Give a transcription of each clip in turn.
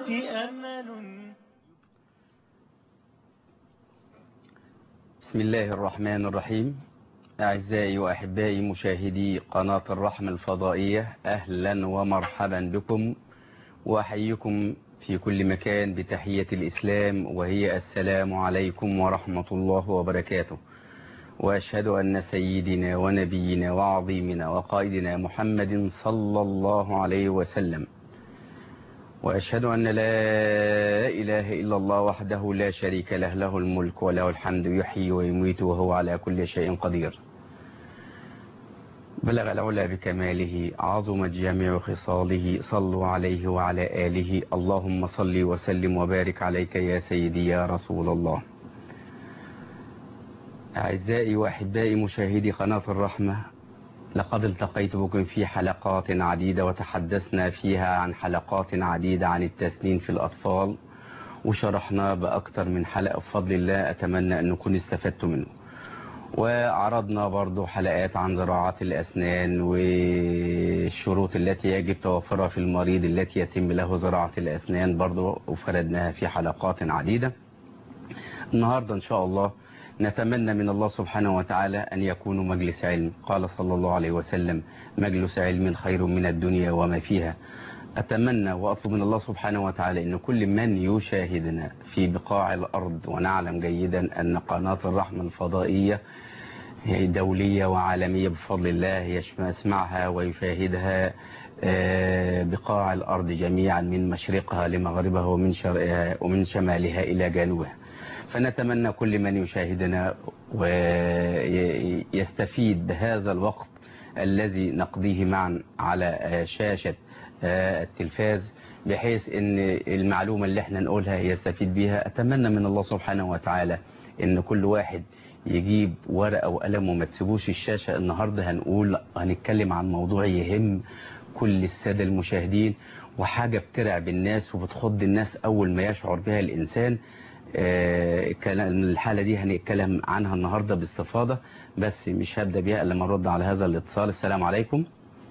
أمل بسم الله الرحمن الرحيم أعزائي وأحبائي مشاهدي قناة الرحمة الفضائية أهلا ومرحبا بكم وأحييكم في كل مكان بتحية الإسلام وهي السلام عليكم ورحمة الله وبركاته وأشهد أن سيدنا ونبينا وعظيمنا وقائدنا محمد صلى الله عليه وسلم وأشهد أن لا إله إلا الله وحده لا شريك له له الملك وله الحمد يحيي ويميت وهو على كل شيء قدير بلغ العلا بكماله عظمت جميع خصاله صلوا عليه وعلى آله اللهم صل وسلم وبارك عليك يا سيدي يا رسول الله أعزائي وأحبائي مشاهدي قناة الرحمة لقد التقيت بكم في حلقات عديدة وتحدثنا فيها عن حلقات عديدة عن التسنين في الأطفال وشرحنا بأكثر من حلقة بفضل الله أتمنى أن نكون استفدت منه وعرضنا برضو حلقات عن زراعة الأسنان والشروط التي يجب توفرها في المريض التي يتم له زراعة الأسنان برضو وفردناها في حلقات عديدة النهاردة إن شاء الله نتمنى من الله سبحانه وتعالى أن يكون مجلس علم قال صلى الله عليه وسلم مجلس علم خير من الدنيا وما فيها أتمنى وأطلب من الله سبحانه وتعالى أن كل من يشاهدنا في بقاع الأرض ونعلم جيدا أن قناة الرحمة الفضائية هي دولية وعالمية بفضل الله يسمعها ويشاهدها بقاع الأرض جميعا من مشرقها لمغربها ومن شرقها ومن شمالها إلى جنوبها فنتمنى كل من يشاهدنا ويستفيد بهذا الوقت الذي نقضيه معا على شاشة التلفاز بحيث ان المعلومة اللي احنا نقولها يستفيد بيها اتمنى من الله سبحانه وتعالى ان كل واحد يجيب ورقة وقلم وما تسيبوش الشاشة النهاردة هنقول هنتكلم عن موضوع يهم كل السادة المشاهدين وحاجة بترعب الناس وبتخض الناس اول ما يشعر بها الانسان الحالة دي هنتكلم عنها النهاردة باستفاضة بس مش هبدأ بيها إلا لما نرد على هذا الاتصال السلام عليكم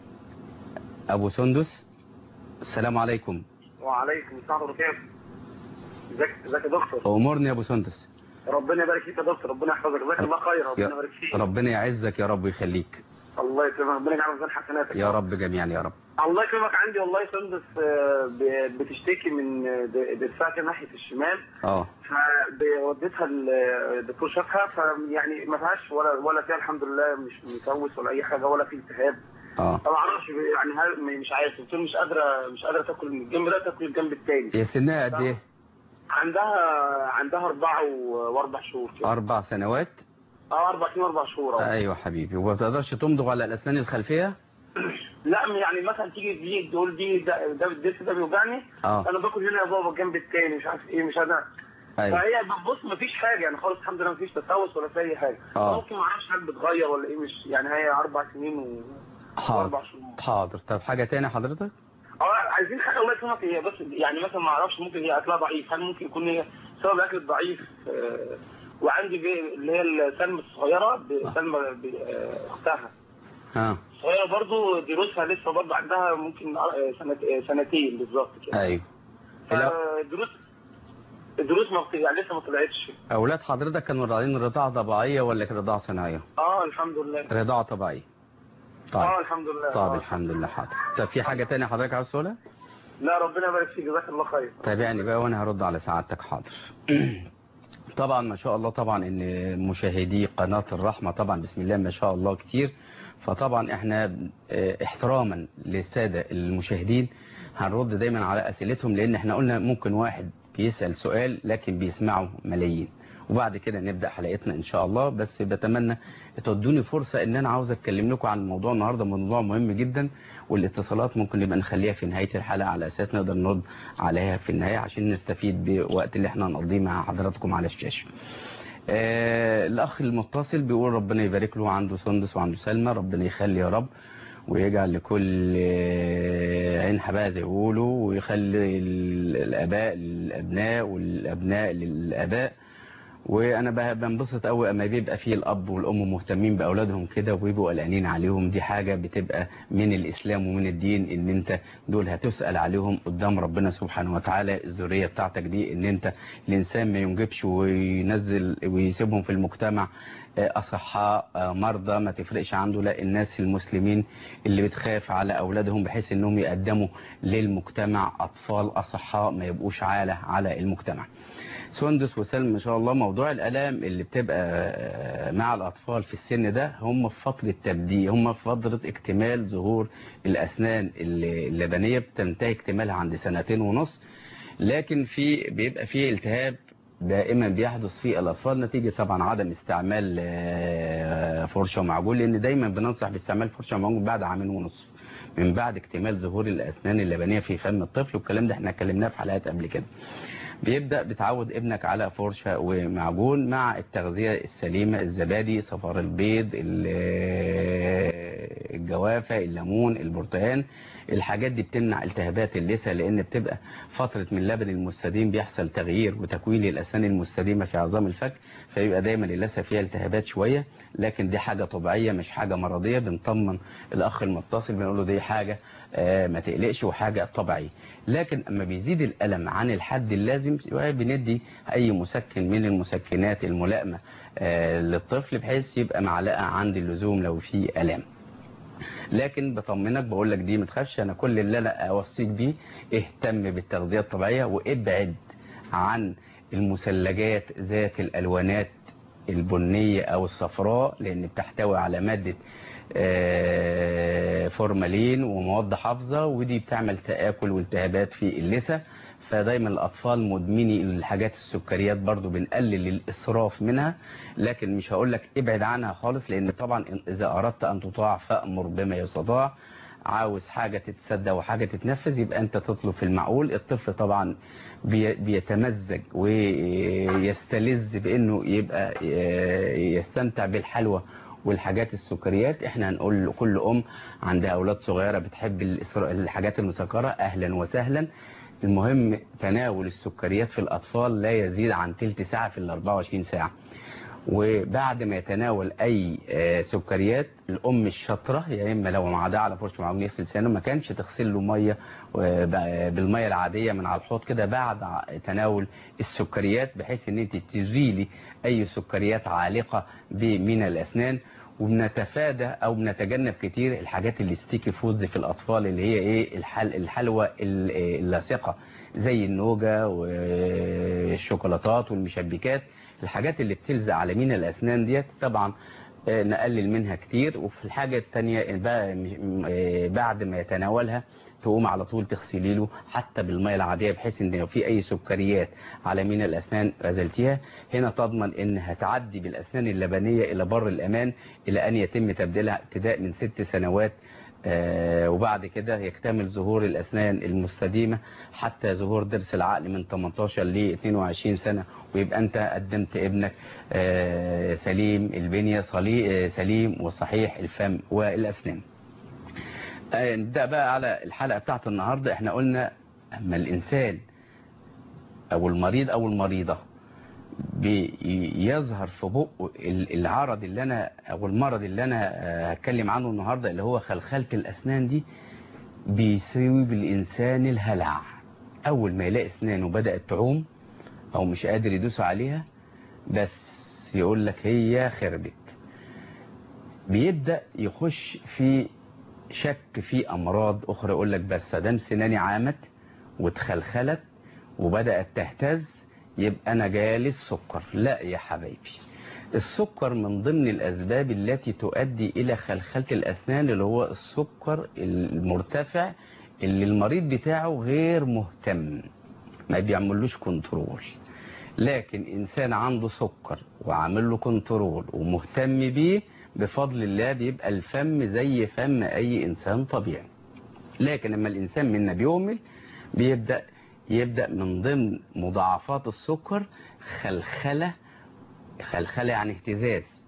أبو سندس السلام عليكم وعليكم السلام وبركاته ازيك ازيك يا دكتور أمورني يا أبو سندس ربنا يبارك فيك يا دكتور ربنا يحفظك جزاك الله خير ربنا يبارك فيك ربنا يعزك يا رب ويخليك الله يكرمك ربنا يجعل ميزان حسناتك يا رب جميعا يا رب الله يكرمك عندي والله سندس بتشتكي من دفاعك ناحيه الشمال اه فوديتها الدكتور شافها فيعني ما فيهاش ولا ولا فيها الحمد لله مش مسوس ولا اي حاجه ولا في التهاب اه ما اعرفش يعني هل مش عارف قلت له مش قادره مش قادره تاكل من الجنب ده تاكل الجنب الثاني هي سنها قد ايه؟ عندها عندها اربعه واربع شهور كده اربع سنوات اه اربع سنين واربع شهور اه ايوه حبيبي وما تقدرش تمضغ على الاسنان الخلفيه؟ لا يعني مثلا تيجي دي تقول دي ده ده الدرس ده بيوجعني اه انا باكل هنا يا بابا الجنب الثاني مش عارف ايه مش انا ايوه فهي بص مفيش حاجه يعني خالص الحمد لله مفيش تسوس ولا في اي حاجه آه. ممكن ما اعرفش هل بتغير ولا ايه مش يعني هي اربع سنين و... واربع حاضر شهور حاضر طب حاجة تاني حضرتك؟ اه عايزين حاجه الله يكرمك هي بس يعني مثلا ما اعرفش ممكن هي اكلها ضعيف هل ممكن يكون هي سبب الاكل الضعيف آه، وعندي بي- اللي هي السلمى الصغيره ب- سلمى ب- آه، اختها ها صغيره برضو دروسها لسه برضو عندها ممكن آه، سنة آه، سنتين بالظبط كده ايوه لا. فالدروس الدروس ما بت- يعني لسه ما طلعتش اولاد حضرتك كانوا راضعين رضاعة طبيعية ولا كانت رضاعة صناعية؟ اه الحمد لله رضاعة طبيعية طيب اه الحمد لله طيب آه. الحمد لله حاضر طب في حاجة تانية حضرتك عاوز تقولها؟ لا ربنا يبارك فيك جزاك الله خير تابعني بقى وانا هرد على سعادتك حاضر طبعا ما شاء الله طبعا ان مشاهدي قناة الرحمة طبعا بسم الله ما شاء الله كتير فطبعا احنا اه، احتراما للسادة المشاهدين هنرد دايما على اسئلتهم لان احنا قلنا ممكن واحد بيسأل سؤال لكن بيسمعه ملايين وبعد كده نبدأ حلقتنا ان شاء الله بس بتمنى تدوني فرصة ان انا عاوز اتكلم لكم عن موضوع النهاردة موضوع مهم جدا والاتصالات ممكن نبقى نخليها في نهاية الحلقة على اساس نقدر نرد عليها في النهاية عشان نستفيد بوقت اللي احنا هنقضيه مع حضراتكم على الشاشة آه الاخ المتصل بيقول ربنا يبارك له عنده سندس وعنده سلمى ربنا يخلي يا رب ويجعل لكل آه، عين حباها زي ما يقولوا ويخلي ال- الاباء للابناء والابناء للاباء وانا ب- بنبسط قوي اما بيبقى فيه الاب والام مهتمين باولادهم كده وبيبقوا قلقانين عليهم دي حاجه بتبقى من الاسلام ومن الدين ان انت دول هتسال عليهم قدام ربنا سبحانه وتعالى الذريه بتاعتك دي ان انت الانسان ما ينجبش وينزل ويسيبهم في المجتمع آه، اصحاء آه، مرضى ما تفرقش عنده لا الناس المسلمين اللي بتخاف على اولادهم بحيث انهم يقدموا للمجتمع اطفال اصحاء ما يبقوش عاله على المجتمع سندس وسلم ما شاء الله موضوع الالام اللي بتبقى مع الاطفال في السن ده هم في فتره تبديل هم في فتره اكتمال ظهور الاسنان اللبنيه بتنتهي اكتمالها عند سنتين ونص لكن في بيبقى في التهاب دائما بيحدث في الاطفال نتيجه طبعا عدم استعمال آه، فرشه ومعجون لان دايما بننصح باستعمال فرشه ومعجون بعد عامين ونصف من بعد اكتمال ظهور الاسنان اللبنيه في فم الطفل والكلام ده احنا اتكلمناه في حلقات قبل كده بيبدأ بتعود ابنك على فرشة ومعجون مع التغذية السليمة الزبادي صفار البيض ال- الجوافة الليمون البرتقال الحاجات دي بتمنع التهابات اللثة لان بتبقى فترة من اللبن المستديم بيحصل تغيير وتكوين الاسنان المستديمة في عظام الفك فيبقى دايما اللثة فيها التهابات شوية لكن دي حاجة طبيعية مش حاجة مرضية بنطمن الاخ المتصل بنقول له دي حاجة آه، ما تقلقش وحاجة طبيعية لكن اما بيزيد الالم عن الحد اللازم يبقى بندي اي مسكن من المسكنات الملائمة آه، للطفل بحيث يبقى معلقة عند اللزوم لو في الام لكن بطمنك بقول لك دي ما تخافش انا كل اللي انا اوصيك بيه اهتم بالتغذيه الطبيعيه وابعد عن المثلجات ذات الالوانات البنيه او الصفراء لان بتحتوي على ماده آه، فورمالين ومواد حافظه ودي بتعمل تاكل والتهابات في اللثه فدايما الاطفال مدمني الحاجات السكريات برضو بنقلل الاسراف منها لكن مش هقول لك ابعد عنها خالص لان طبعا اذا اردت ان تطاع فامر بما يستطاع عاوز حاجة تتصدى وحاجة تتنفذ يبقى انت تطلب في المعقول الطفل طبعا بي- بيتمزج ويستلذ بانه يبقى يستمتع بالحلوى والحاجات السكريات احنا هنقول لكل ام عندها اولاد صغيرة بتحب الإسر- الحاجات المسكرة اهلا وسهلا المهم تناول السكريات في الأطفال لا يزيد عن تلت ساعة في ال 24 ساعة وبعد ما يتناول أي آه، سكريات الأم الشاطرة يا إما لو معداه على فرشة معجون يغسل لسانه ما كانش تغسل له مية آه، ب- بالمية العادية من على الحوض كده بعد ع- تناول السكريات بحيث إن أنت تزيلي أي سكريات عالقة ب- من الأسنان وبنتفادى او بنتجنب كتير الحاجات اللي ستيكي فودز في الاطفال اللي هي ايه الحل الحلوى ال- اللاصقه زي النوجه والشوكولاتات والمشبكات الحاجات اللي بتلزق على مين الاسنان ديت طبعا آه، نقلل منها كتير وفي الحاجة التانية بقى مش- م- آه، بعد ما يتناولها تقوم على طول تغسلي له حتى بالمية العادية بحيث ان لو في اي سكريات على مين الاسنان غسلتيها هنا تضمن ان هتعدي بالاسنان اللبنية الى بر الامان الى ان يتم تبديلها ابتداء من ست سنوات آه، وبعد كده يكتمل ظهور الأسنان المستديمة حتى ظهور ضرس العقل من 18 ل 22 سنة ويبقى أنت قدمت ابنك آه، سليم البنية صلي- آه، سليم وصحيح الفم والأسنان آه، نبدأ بقى على الحلقة بتاعت النهاردة احنا قلنا أما الإنسان أو المريض أو المريضة بيظهر في بقه ال- العرض اللي انا او المرض اللي انا آه، هتكلم عنه النهارده اللي هو خلخله الاسنان دي بيسيب الانسان الهلع اول ما يلاقي اسنانه بدات تعوم او مش قادر يدوس عليها بس يقول لك هي خربت بيبدا يخش في شك في امراض اخرى يقول لك بس دام سناني عامت واتخلخلت وبدات تهتز يبقى انا جالي السكر لا يا حبايبي السكر من ضمن الاسباب التي تؤدي الى خلخله الاسنان اللي هو السكر المرتفع اللي المريض بتاعه غير مهتم ما بيعملوش كنترول لكن انسان عنده سكر وعامل له كنترول ومهتم بيه بفضل الله بيبقى الفم زي فم اي انسان طبيعي لكن لما الانسان منا بيهمل بيبدا يبدا من ضمن مضاعفات السكر خلخله خلخله يعني اهتزاز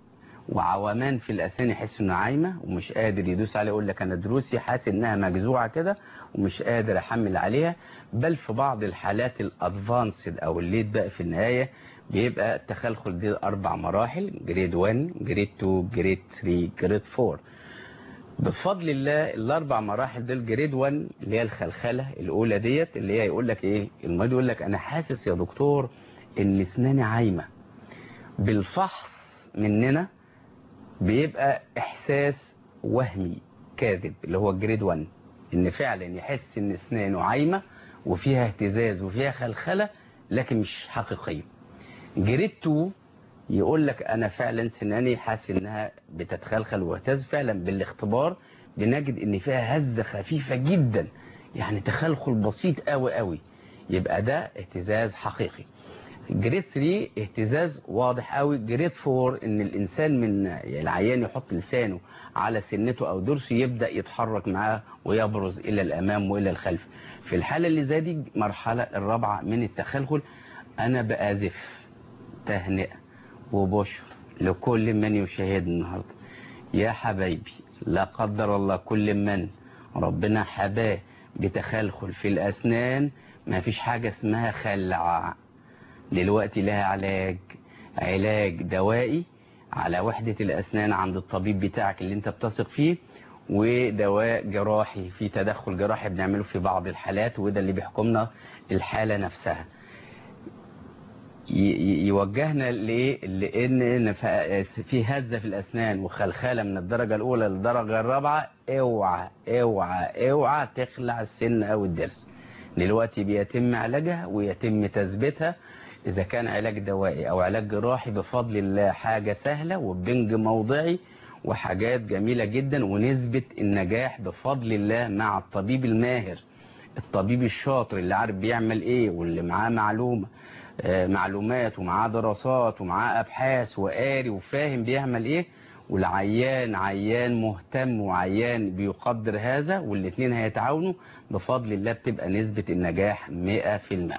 وعومان في الاسنان يحس انه عايمه ومش قادر يدوس عليها يقول لك انا دروسي حاسس انها مجزوعه كده ومش قادر احمل عليها بل في بعض الحالات الادفانسد او الليت بقى في النهايه بيبقى التخلخل دي اربع مراحل جريد 1 جريد 2 جريد 3 جريد 4 بفضل الله الاربع مراحل دول جريد 1 اللي هي الخلخله الاولى ديت اللي هي يقول لك ايه المريض يقول لك انا حاسس يا دكتور ان اسناني عايمه بالفحص مننا بيبقى احساس وهمي كاذب اللي هو جريد 1 ان فعلا يحس ان اسنانه عايمه وفيها اهتزاز وفيها خلخله لكن مش حقيقيه جريد 2 يقول لك انا فعلا سناني حاسس انها بتتخلخل واهتز فعلا بالاختبار بنجد ان فيها هزه خفيفه جدا يعني تخلخل بسيط قوي قوي يبقى ده اهتزاز حقيقي جريد 3 اهتزاز واضح قوي جريد 4 ان الانسان من العيان يحط لسانه على سنته او ضرسه يبدا يتحرك معاه ويبرز الى الامام والى الخلف في الحاله اللي زي دي مرحله الرابعه من التخلخل انا بازف تهنئه وبشر لكل من يشاهد النهارده يا حبايبي لا قدر الله كل من ربنا حباه بتخلخل في الاسنان ما فيش حاجه اسمها خلع دلوقتي لها علاج علاج دوائي على وحدة الأسنان عند الطبيب بتاعك اللي انت بتثق فيه ودواء جراحي في تدخل جراحي بنعمله في بعض الحالات وده اللي بيحكمنا الحالة نفسها يوجهنا لإيه لأن في هزة في الأسنان وخلخلة من الدرجة الأولى للدرجة الرابعة اوعى اوعى اوعى تخلع السن أو الضرس دلوقتي بيتم علاجها ويتم تثبيتها إذا كان علاج دوائي أو علاج جراحي بفضل الله حاجة سهلة وبنج موضعي وحاجات جميلة جدا ونسبة النجاح بفضل الله مع الطبيب الماهر الطبيب الشاطر اللي عارف بيعمل ايه واللي معاه معلومة آه معلومات ومعاه دراسات ومعاه أبحاث وقاري وفاهم بيعمل ايه والعيان عيان مهتم وعيان بيقدر هذا والاثنين هيتعاونوا بفضل الله بتبقى نسبة النجاح 100%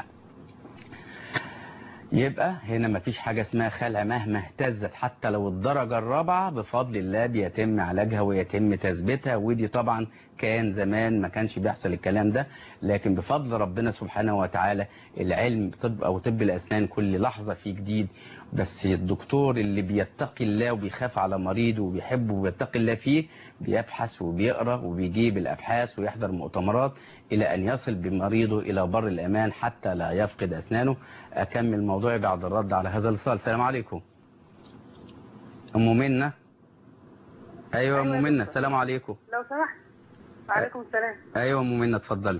يبقى هنا مفيش حاجة اسمها خلع مهما اهتزت حتى لو الدرجة الرابعة بفضل الله بيتم علاجها ويتم تثبيتها ودي طبعا كان زمان ما كانش بيحصل الكلام ده لكن بفضل ربنا سبحانه وتعالى العلم طب او طب الاسنان كل لحظة فيه جديد بس الدكتور اللي بيتقي الله وبيخاف على مريضه وبيحبه وبيتقي الله فيه بيبحث وبيقرا وبيجيب الابحاث ويحضر مؤتمرات الى ان يصل بمريضه الى بر الامان حتى لا يفقد اسنانه اكمل موضوعي بعد الرد على هذا الاتصال السلام عليكم ام منى ايوه ام منى السلام عليكم لو سمحت وعليكم السلام ايوه ام منى اتفضلي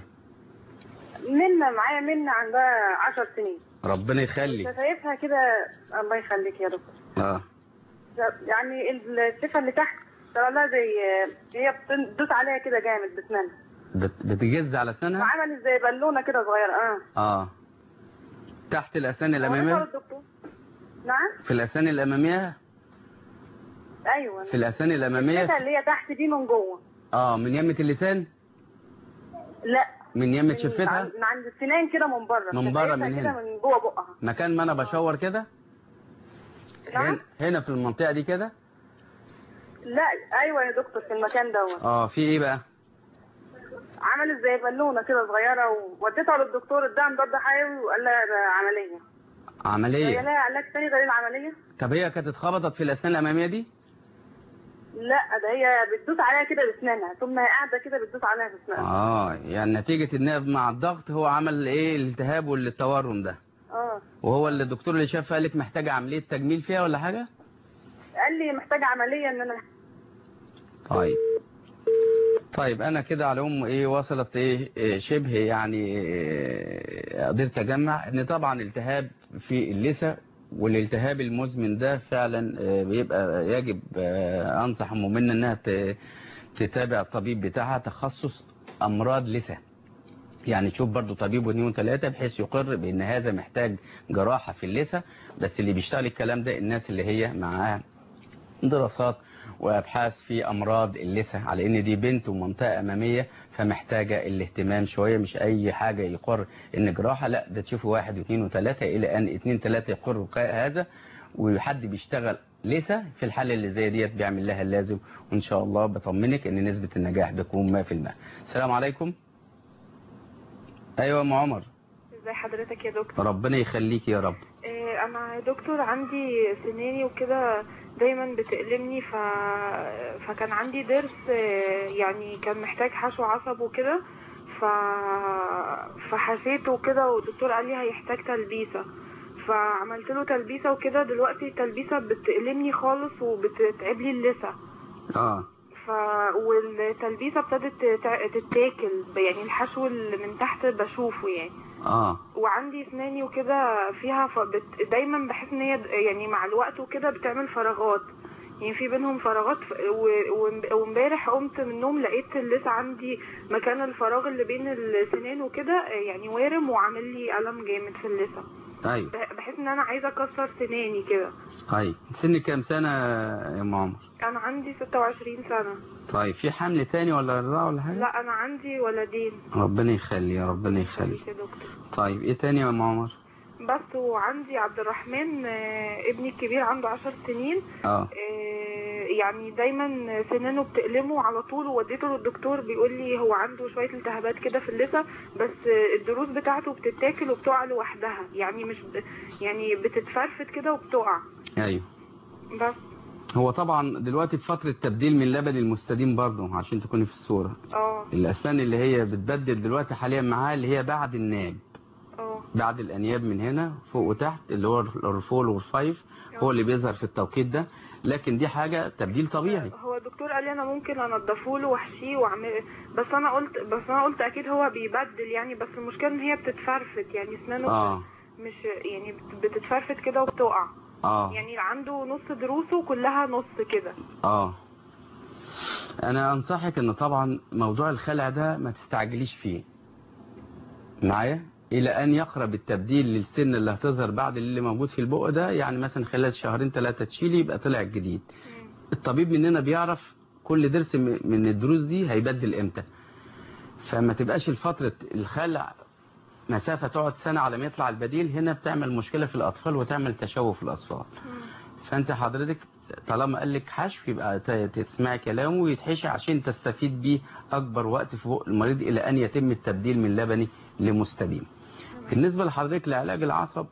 منى معايا منى عندها 10 سنين ربنا يخلي شايفها كده الله يخليك يا دكتور اه يعني الشفه اللي تحت ترى لها زي هي بتدوس عليها كده جامد بسنانها بت... بتجز على اسنانها وعملت زي بالونه كده صغيره اه اه تحت الاسنان هو الاماميه الدكتور نعم في الاسنان الاماميه ايوه في الاسنان الاماميه الشفه اللي هي تحت دي من جوه اه من يمة اللسان لا من يمة من شفتها عند- من عند السنان كده من بره من بره، شفايفها من كده هنا. من جوه بقها مكان ما انا بشاور كده نعم هنا, هنا في المنطقة دي كده لا ايوه يا دكتور في المكان دوت اه في ايه بقى عملت زي بالونه كده صغيره ووديتها للدكتور اداها مضاد حيوي وقال لها ده عمليه هي عملية لها علاج تاني غير العمليه طب هي كانت اتخبطت في الاسنان الامامية دي لا ده هي بتدوس عليها كده باسنانها طول ما هي قاعده كده بتدوس عليها باسنانها اه يعني نتيجة ان مع الضغط هو عمل ايه الالتهاب والتورم ده اه وهو اللي الدكتور اللي شاف قالك محتاجة عملية تجميل فيها ولا حاجة قال لي محتاجه عمليه ان انا طيب طيب انا كده على ام ايه وصلت ايه إيه شبه يعني إيه قدرت اجمع ان طبعا التهاب في اللثه والالتهاب المزمن ده فعلا آه، بيبقى يجب آه، انصح ام منى انها ت- تتابع الطبيب بتاعها تخصص امراض لثه يعني تشوف برضو طبيب واثنين وثلاثة بحيث يقر بان هذا محتاج جراحة في اللثة بس اللي بيشتغل الكلام ده الناس اللي هي معاها دراسات وابحاث في امراض اللثه على ان دي بنت ومنطقه اماميه فمحتاجه الاهتمام شويه مش اي حاجه يقر ان جراحه لا ده تشوفي واحد واثنين وثلاثه الى ان اثنين ثلاثه يقروا ك- هذا وحد بيشتغل لسه في الحالة اللي زي ديت بيعمل لها اللازم وإن شاء الله بطمنك إن نسبة النجاح بتكون 100% السلام عليكم أيوة يا أم عمر ازي حضرتك يا دكتور ربنا يخليك يا رب آه، انا يا دكتور عندي سناني وكده دايما بتألمني ف... فكان عندي ضرس آه، يعني كان محتاج حشو عصب وكده ف... فحشيته وكده والدكتور قال لي هيحتاج تلبيسة فعملت له تلبيسة وكده دلوقتي التلبيسة بتألمني خالص وبتتعب لي اللثة آه ف والتلبيسة ابتدت تع- تتاكل يعني الحشو اللي من تحت بشوفه يعني آه وعندي اسناني وكده فيها فبت... دايما بحس ان هي يعني مع الوقت وكده بتعمل فراغات يعني في بينهم فراغات ف- و- وام- وامبارح قمت من النوم لقيت لسه عندي مكان الفراغ اللي بين السنان وكده يعني وارم وعامل لي ألم جامد في اللثة أيوة بح- بحس ان انا عايزه اكسر سناني كده طيب سن كام سنة يا أم عمر انا عندي 26 سنه طيب في حمل تاني ولا رضاعة ولا حاجة لا انا عندي ولدين ربنا يخلي يا ربنا يخلي يا دكتور طيب ايه تاني يا ام عمر بس وعندي عبد الرحمن آه، ابني الكبير عنده عشر سنين اه آه، يعني دايما سنانه بتألمه على طول ووديته للدكتور بيقول لي هو عنده شوية التهابات كده في اللثة بس آه، الضروس بتاعته بتتاكل وبتقع لوحدها يعني مش ب... يعني بتتفرفت كده وبتقع ايوه بس هو طبعا دلوقتي في فترة تبديل من اللبن المستديم برضه عشان تكوني في الصورة اه الاسنان اللي هي بتبدل دلوقتي حاليا معاه اللي هي بعد الناب اه بعد الانياب من هنا فوق وتحت اللي هو الرفول والفايف هو اللي بيظهر في التوقيت ده لكن دي حاجة تبديل طبيعي هو الدكتور قال لي انا ممكن انضفه له واحشيه واعمل بس انا قلت بس انا قلت اكيد هو بيبدل يعني بس المشكله ان هي بتتفرفت يعني اسنانه اه مش يعني بت- بتتفرفت كده وبتقع اه يعني عنده نص دروسه كلها نص كده اه انا انصحك ان طبعا موضوع الخلع ده ما تستعجليش فيه معايا الى ان يقرب التبديل للسن اللي هتظهر بعد اللي موجود في البق ده يعني مثلا خلال شهرين ثلاثة تشيلي يبقى طلع الجديد الطبيب مننا بيعرف كل درس م- من الدروس دي هيبدل امتى فما تبقاش الفترة الخلع مسافة تقعد سنة على ما يطلع البديل هنا بتعمل مشكلة في الأطفال وتعمل تشوه في الأطفال فانت حضرتك طالما قال لك حشو يبقى ت- تسمعي كلامه ويتحشي عشان تستفيد بيه اكبر وقت في بق المريض الى ان يتم التبديل من لبني لمستديم بالنسبة لحضرتك لعلاج العصب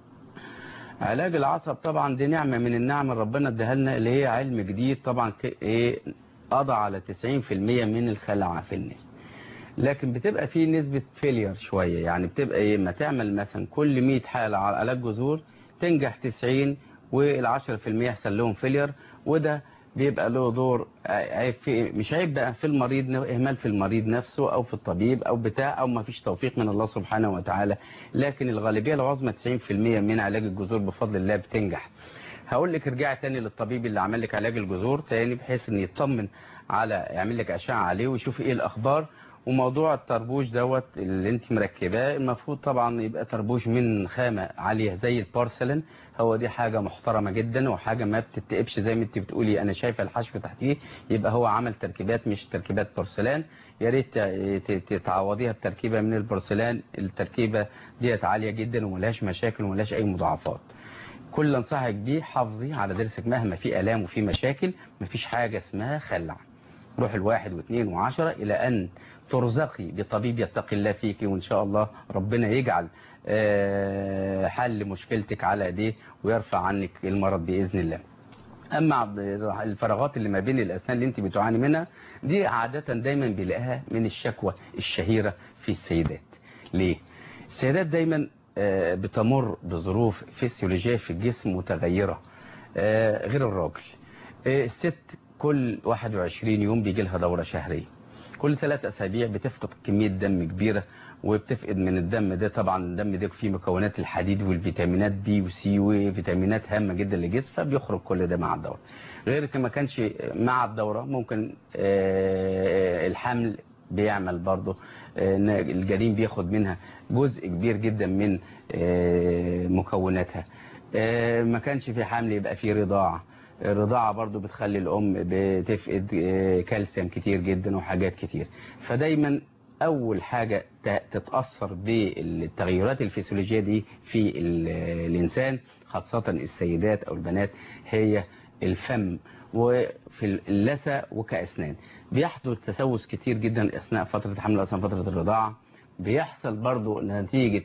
علاج العصب طبعا دي نعمة من النعم اللي ربنا اداها لنا اللي هي علم جديد طبعا ك- ايه قضى على 90% من الخلع في الناس لكن بتبقى في نسبة فيلير شوية يعني بتبقى ايه ما تعمل مثلا كل 100 حالة على علاج جذور تنجح 90 وال10% يحصل لهم فيلير وده بيبقى له دور عيب في مش عيب بقى في المريض اهمال في المريض نفسه او في الطبيب او بتاع او ما فيش توفيق من الله سبحانه وتعالى لكن الغالبية العظمى 90% من علاج الجذور بفضل الله بتنجح هقول لك ارجعي تاني للطبيب اللي عمل لك علاج الجذور تاني بحيث ان يطمن على يعمل لك اشعه عليه ويشوف ايه الاخبار وموضوع الطربوش دوت اللي انت مركباه المفروض طبعا يبقى طربوش من خامة عالية زي البورسلين هو دي حاجة محترمة جدا وحاجة ما بتتقبش زي ما انت بتقولي انا شايفة الحشو تحتيه يبقى هو عمل تركيبات مش تركيبات بورسلان يا ريت ت- ت- تعوضيها بتركيبة من البورسلان التركيبة ديت عالية جدا وملهاش مشاكل وملهاش اي مضاعفات كل اللي انصحك بيه حافظي على ضرسك مهما في الام وفي مشاكل مفيش حاجة اسمها خلع روح الواحد واثنين وعشرة إلى أن ترزقي بطبيب يتقي الله فيك وإن شاء الله ربنا يجعل آه، حل مشكلتك على ايديه ويرفع عنك المرض بإذن الله أما الفراغات اللي ما بين الأسنان اللي أنت بتعاني منها دي عادة دايما بيلاقيها من الشكوى الشهيرة في السيدات ليه؟ السيدات دايما آه، بتمر بظروف فسيولوجية في الجسم متغيرة آه، غير الراجل آه، الست كل 21 يوم بيجي لها دورة شهرية كل ثلاث أسابيع بتفقد كمية دم كبيرة وبتفقد من الدم ده طبعا الدم ده فيه مكونات الحديد والفيتامينات بي وسي وفيتامينات هامة جدا للجسم فبيخرج كل ده مع الدورة غير كده ما كانش مع الدورة ممكن آه، الحمل بيعمل برضه آه، إن الجنين بياخد منها جزء كبير جدا من آه، مكوناتها آه، ما كانش في حمل يبقى في رضاعة الرضاعة برضو بتخلي الأم بتفقد آه، كالسيوم كتير جدا وحاجات كتير فدايما اول حاجة ت- تتأثر بالتغيرات الفسيولوجية دي في ال- الانسان خاصة السيدات او البنات هي الفم وفي اللثة وكأسنان بيحدث تسوس كتير جدا اثناء فترة الحمل واثناء فترة الرضاعة بيحصل برضو نتيجة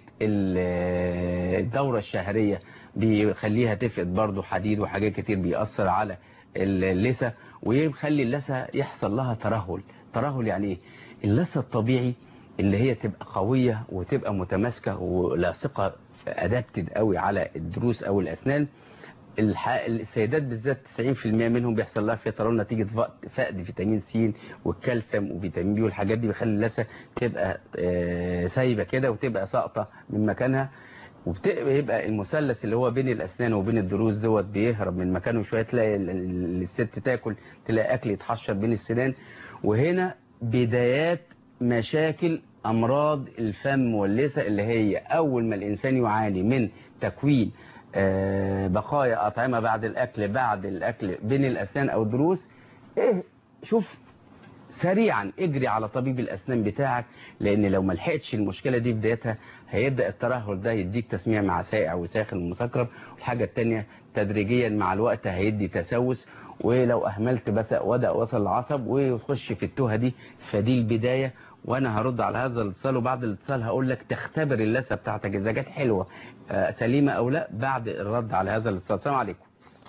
ال- الدورة الشهرية بيخليها تفقد برضو حديد وحاجات كتير بيأثر على اللثة ويخلي اللثة يحصل لها ترهل ترهل يعني ايه اللثة الطبيعي اللي هي تبقى قوية وتبقى متماسكة ولاصقة ادابتد قوي على الضروس او الاسنان الح... السيدات بالذات 90% منهم بيحصل لها فيترون نتيجة فقد- فقد فيتامين سي والكالسيوم وفيتامين بي والحاجات دي بيخلي اللثة تبقى آه، سايبة كده وتبقى ساقطة من مكانها وبيبقى المثلث اللي هو بين الاسنان وبين الضروس دوت بيهرب من مكانه شويه تلاقي ال- ال- الست تاكل تلاقي اكل يتحشر بين السنان وهنا بدايات مشاكل امراض الفم واللثه اللي هي اول ما الانسان يعاني من تكوين آه، بقايا اطعمه بعد الاكل بعد الاكل بين الاسنان او الضروس ايه شوف سريعا اجري على طبيب الاسنان بتاعك لان لو ما لحقتش المشكله دي بدايتها هيبدا الترهل ده يديك تسميع مع سائع وساخن ومسكر والحاجه الثانيه تدريجيا مع الوقت هيدي تسوس ولو اهملت بس ودا وصل العصب وتخش في التوهه دي فدي البدايه وانا هرد على هذا الاتصال وبعد الاتصال هقول لك تختبر اللثه بتاعتك اذا كانت حلوه آه، سليمه او لا بعد الرد على هذا الاتصال السلام عليكم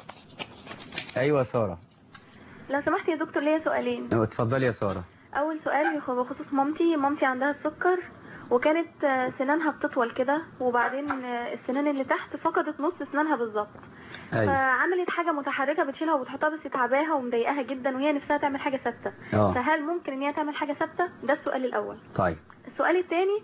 ايوه ساره لو سمحت يا دكتور ليا سؤالين اتفضلي يا ساره اول سؤال بخصوص مامتي مامتي عندها السكر وكانت آه، سنانها بتطول كده وبعدين آه، السنان اللي تحت فقدت نص سنانها بالظبط ايوه فعملت حاجه متحركه بتشيلها وبتحطها بس تعباها ومضايقاها جدا وهي نفسها تعمل حاجه ثابته اه فهل ممكن ان هي تعمل حاجه ثابته ده السؤال الاول طيب السؤال الثاني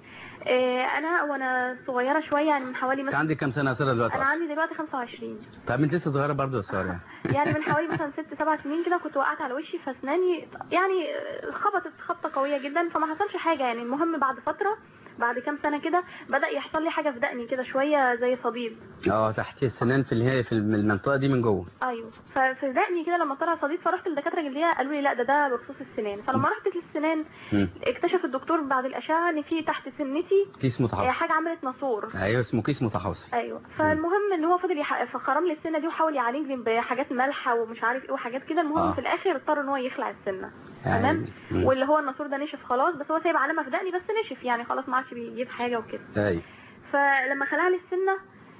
انا وانا صغيره شويه يعني من حوالي انت مثلا عندك كام سنه يا ساره دلوقتي انا أصلاً؟ عندي دلوقتي 25 طيب انت لسه صغيره برضه يا ساره يعني من حوالي مثلا ست سبع سنين كده كنت وقعت على وشي فاسناني يعني خبطت خبطه قويه جدا فما حصلش حاجه يعني المهم بعد فتره بعد كام سنه كده بدا يحصل لي حاجه في دقني كده شويه زي صديد اه تحت السنان في النهايه في المنطقه دي من جوه ايوه ففي دقني كده لما طلع صديد فرحت للدكاتره الجلديه قالوا لي لا ده ده بخصوص السنان فلما رحت للسنان مم. اكتشف الدكتور بعد الاشعه ان في تحت سنتي كيس آه، متحوص حاجه عملت ناسور ايوه اسمه كيس متحوص ايوه فالمهم ان هو فضل يح... فخرم لي السنه دي وحاول يعالجني بحاجات مالحه ومش عارف ايه وحاجات كده المهم آه. في الاخر اضطر ان هو يخلع السنه يعني- تمام مم. واللي هو الناسور ده نشف خلاص بس هو سايب علامه في دقني بس نشف يعني خلاص ما عادش بيجيب حاجه وكده ايوه فلما خلع لي السنه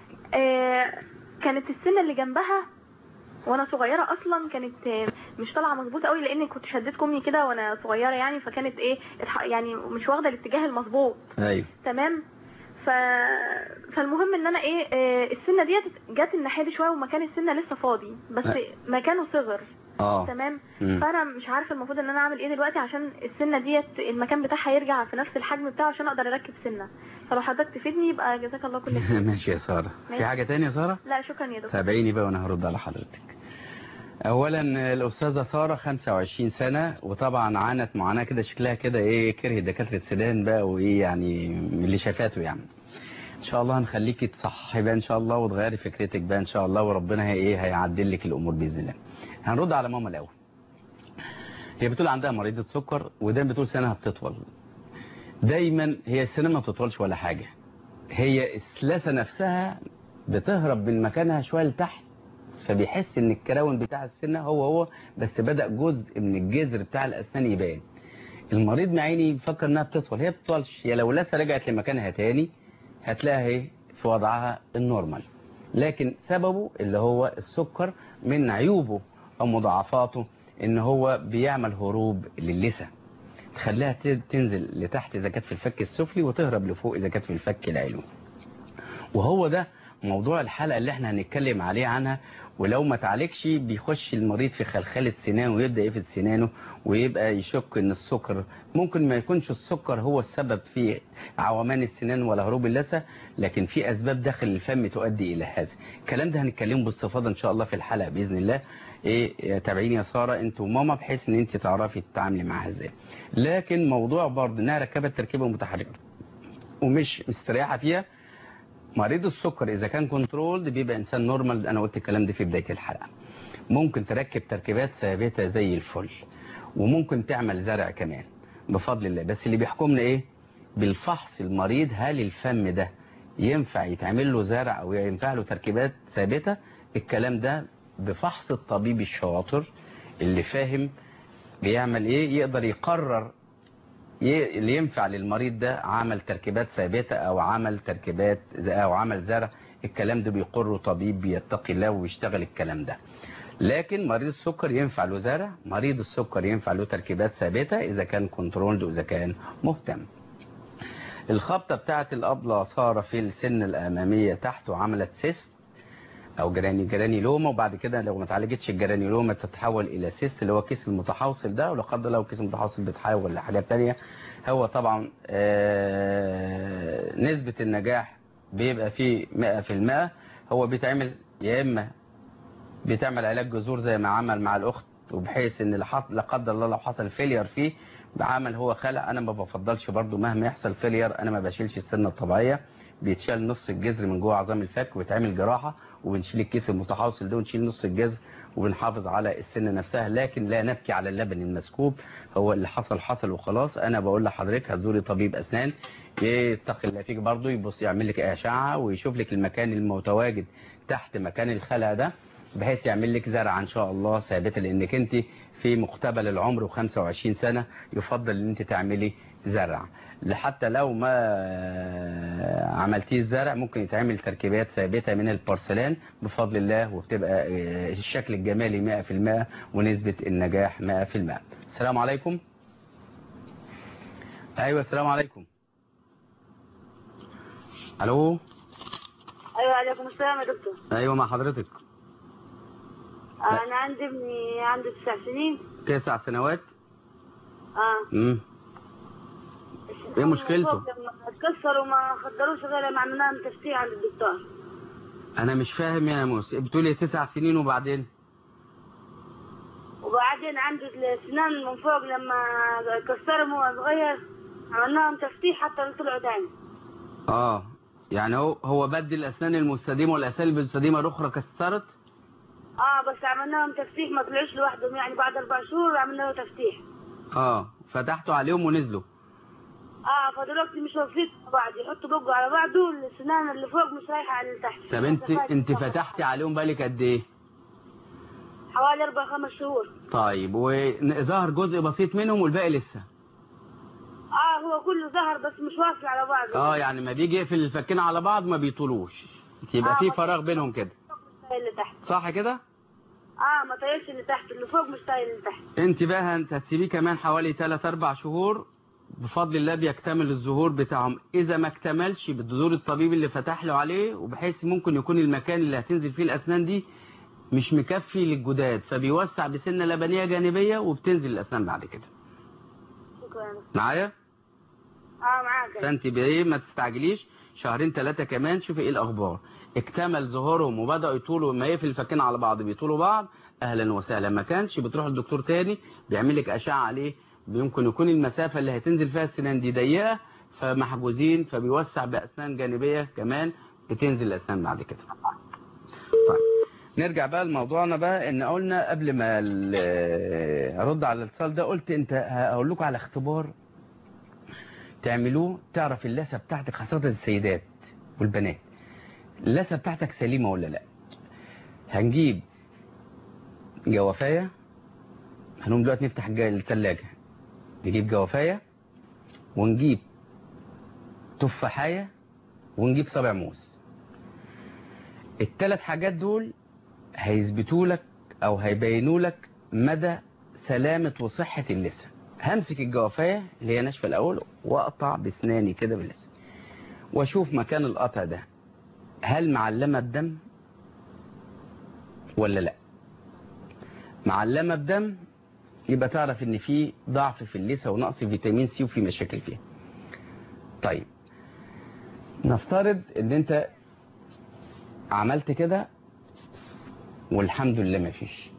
آه كانت السنه اللي جنبها وانا صغيره اصلا كانت آه، مش طالعه مظبوطه قوي لان كنت شديت كمي كده وانا صغيره يعني فكانت ايه اتح- يعني مش واخده الاتجاه المظبوط ايوه تمام ف... فالمهم ان انا ايه آه، السنه ديت جت الناحيه دي شويه ومكان السنه لسه فاضي بس أه. مكانه صغر اه تمام مم. فانا مش عارفه المفروض ان انا اعمل ايه دلوقتي عشان السنه ديت المكان بتاعها يرجع في نفس الحجم بتاعه عشان اقدر اركب سنه فلو حضرتك تفيدني يبقى جزاك الله كل خير ماشي يا ساره في ماشي. حاجه تانية يا ساره لا شكرا يا دكتور تابعيني بقى وانا هرد على حضرتك اولا الاستاذه ساره 25 سنه وطبعا عانت معاناه كده شكلها كده ايه كره دكاتره سنان بقى وايه يعني من اللي شافاته يعني ان شاء الله هنخليكي تصحي بقى ان شاء الله وتغيري فكرتك بقى ان شاء الله وربنا هي ايه هيعدل لك الامور باذن الله هنرد على ماما الاول هي بتقول عندها مريضه سكر ودايما بتقول سنها بتطول دايما هي السنه ما بتطولش ولا حاجه هي السلاسه نفسها بتهرب من مكانها شويه لتحت فبيحس ان الكراون بتاع السنه هو هو بس بدا جزء من الجذر بتاع الاسنان يبان المريض معيني بيفكر انها بتطول هي بتطولش هي لو لسه رجعت لمكانها تاني هتلاقيها اهي في وضعها النورمال لكن سببه اللي هو السكر من عيوبه او مضاعفاته ان هو بيعمل هروب للثه تخليها ت- تنزل لتحت اذا كانت في الفك السفلي وتهرب لفوق اذا كانت في الفك العلوي وهو ده موضوع الحلقة اللي احنا هنتكلم عليه عنها ولو ما تعالجش بيخش المريض في خلخلة سنانه ويبدأ يفد سنانه ويبقى يشك ان السكر ممكن ما يكونش السكر هو السبب في عومان السنان ولا هروب اللثة لكن في اسباب داخل الفم تؤدي الى هذا الكلام ده هنتكلمه باستفاضة ان شاء الله في الحلقة بإذن الله ايه تابعيني يا سارة انت وماما بحيث ان انت تعرفي تتعاملي معاها ازاي لكن موضوع برضه انها ركبت تركيبة متحركة ومش مستريحة فيها مريض السكر اذا كان كنترول بيبقى انسان نورمال انا قلت الكلام ده في بداية الحلقة ممكن تركب تركيبات ثابتة زي الفل وممكن تعمل زرع كمان بفضل الله بس اللي بيحكمنا ايه بالفحص المريض هل الفم ده ينفع يتعمل له زرع او ينفع له تركيبات ثابتة الكلام ده بفحص الطبيب الشاطر اللي فاهم بيعمل ايه يقدر يقرر ي- اللي ينفع للمريض ده عمل تركيبات ثابتة او عمل تركيبات او عمل زرع الكلام ده بيقره طبيب بيتقي الله وبيشتغل الكلام ده لكن مريض السكر ينفع له زرع مريض السكر ينفع له تركيبات ثابتة اذا كان كنترولد واذا كان مهتم الخبطة بتاعت الأبلة صار في السن الأمامية تحت وعملت سيست أو جراني جرانيلوما وبعد كده لو ما اتعالجتش الجرانيلوما تتحول إلى سيست اللي هو كيس المتحوصل ده ولو قدر الله كيس المتحوصل بيتحول لحاجات تانية هو طبعا آه، نسبة النجاح بيبقى فيه 100% هو بيتعمل يا إما بتعمل علاج جذور زي ما عمل مع الأخت وبحيث ان لح- لا قدر الله لو حصل فيلير فيه بعمل هو خلع انا ما بفضلش برضو مهما يحصل فيلير انا ما بشيلش السنه الطبيعيه بيتشال نص الجذر من جوه عظام الفك وبيتعمل جراحه وبنشيل الكيس المتحوصل ده ونشيل نص الجذر وبنحافظ على السن نفسها لكن لا نبكي على اللبن المسكوب هو اللي حصل حصل وخلاص انا بقول لحضرتك هتزوري طبيب اسنان يتقي الله فيك برضو يبص يعمل لك اشعه ويشوف لك المكان المتواجد تحت مكان الخلع ده بحيث يعمل لك زرعه ان شاء الله ثابته لانك انت في مقتبل العمر و25 سنه يفضل ان انت تعملي زرع حتى لو ما عملتيه الزرع ممكن يتعمل تركيبات ثابته من البورسلان بفضل الله وبتبقى آه، الشكل الجمالي 100% ونسبه النجاح 100% السلام عليكم ايوه السلام عليكم الو ايوه عليكم السلام يا دكتور ايوه مع حضرتك انا عندي ابني عنده تسع سنين تسع سنوات اه امم ايه مشكلته؟ لما اتكسر وما خدروش غير لما عملنا لهم تفتيح عند الدكتور انا مش فاهم يا موسى بتقولي تسع سنين وبعدين وبعدين عنده الاسنان من فوق لما كسرهم وهو صغير عملنا لهم تفتيح حتى طلعوا تاني اه يعني هو هو بدل الاسنان المستديمه والاسنان المستديمه الاخرى كسرت اه بس عملنا لهم تفتيح ما طلعوش لوحدهم يعني بعد اربع شهور عملنا له تفتيح اه فتحتوا عليهم ونزلوا اه فدلوقتي مش واقفين مع بعض يحطوا بقه على بعضه الاسنان اللي فوق مش رايحه على اللي تحت طب انت انت فتحتي عليهم بالك قد ايه حوالي اربع خمس شهور طيب وظهر جزء بسيط منهم والباقي لسه اه هو كله ظهر بس مش واقف على بعضه اه يعني ما بيجي يقفل الفكين على بعض ما بيطولوش يبقى آه، في ما- فراغ بينهم كده مش طايل اللي تحت صح كده اه ما طايلش اللي تحت اللي فوق مش طايل اللي تحت انت بقى انت هتسيبيه كمان حوالي 3 4 شهور بفضل الله بيكتمل الظهور بتاعهم اذا ما اكتملش بالدور الطبيب اللي فتح له عليه وبحيث ممكن يكون المكان اللي هتنزل فيه الاسنان دي مش مكفي للجداد فبيوسع بسنه لبنيه جانبيه وبتنزل الاسنان بعد كده شكرا معايا اه معاك فانت بايه ما تستعجليش شهرين ثلاثه كمان شوفي ايه الاخبار اكتمل ظهورهم وبداوا يطولوا ما يقفل الفكين على بعض بيطولوا بعض اهلا وسهلا ما كانش بتروح للدكتور تاني بيعمل لك اشعه عليه يمكن يكون المسافه اللي هتنزل فيها السنان دي ضيقه فمحجوزين فبيوسع باسنان جانبيه كمان بتنزل الاسنان بعد كده طيب نرجع بقى لموضوعنا بقى ان قلنا قبل ما ال- ارد على الاتصال ده قلت انت هقول لكم على اختبار تعملوه تعرف اللثه بتاعتك خاصه السيدات والبنات اللثه بتاعتك سليمه ولا لا هنجيب جوافايه هنقوم دلوقتي نفتح الج- الثلاجه نجيب جوافايه ونجيب تفاحيه ونجيب صابع موز الثلاث حاجات دول هيثبتوا لك او هيبينوا لك مدى سلامه وصحه اللثه همسك الجوافايه اللي هي ناشفه الاول واقطع باسناني كده باللسان واشوف مكان القطع ده هل معلمه بدم ولا لا معلمه بدم يبقى تعرف ان في ضعف في اللثه ونقص فيتامين سي وفي مشاكل فيها طيب نفترض ان انت عملت كده والحمد لله ما فيش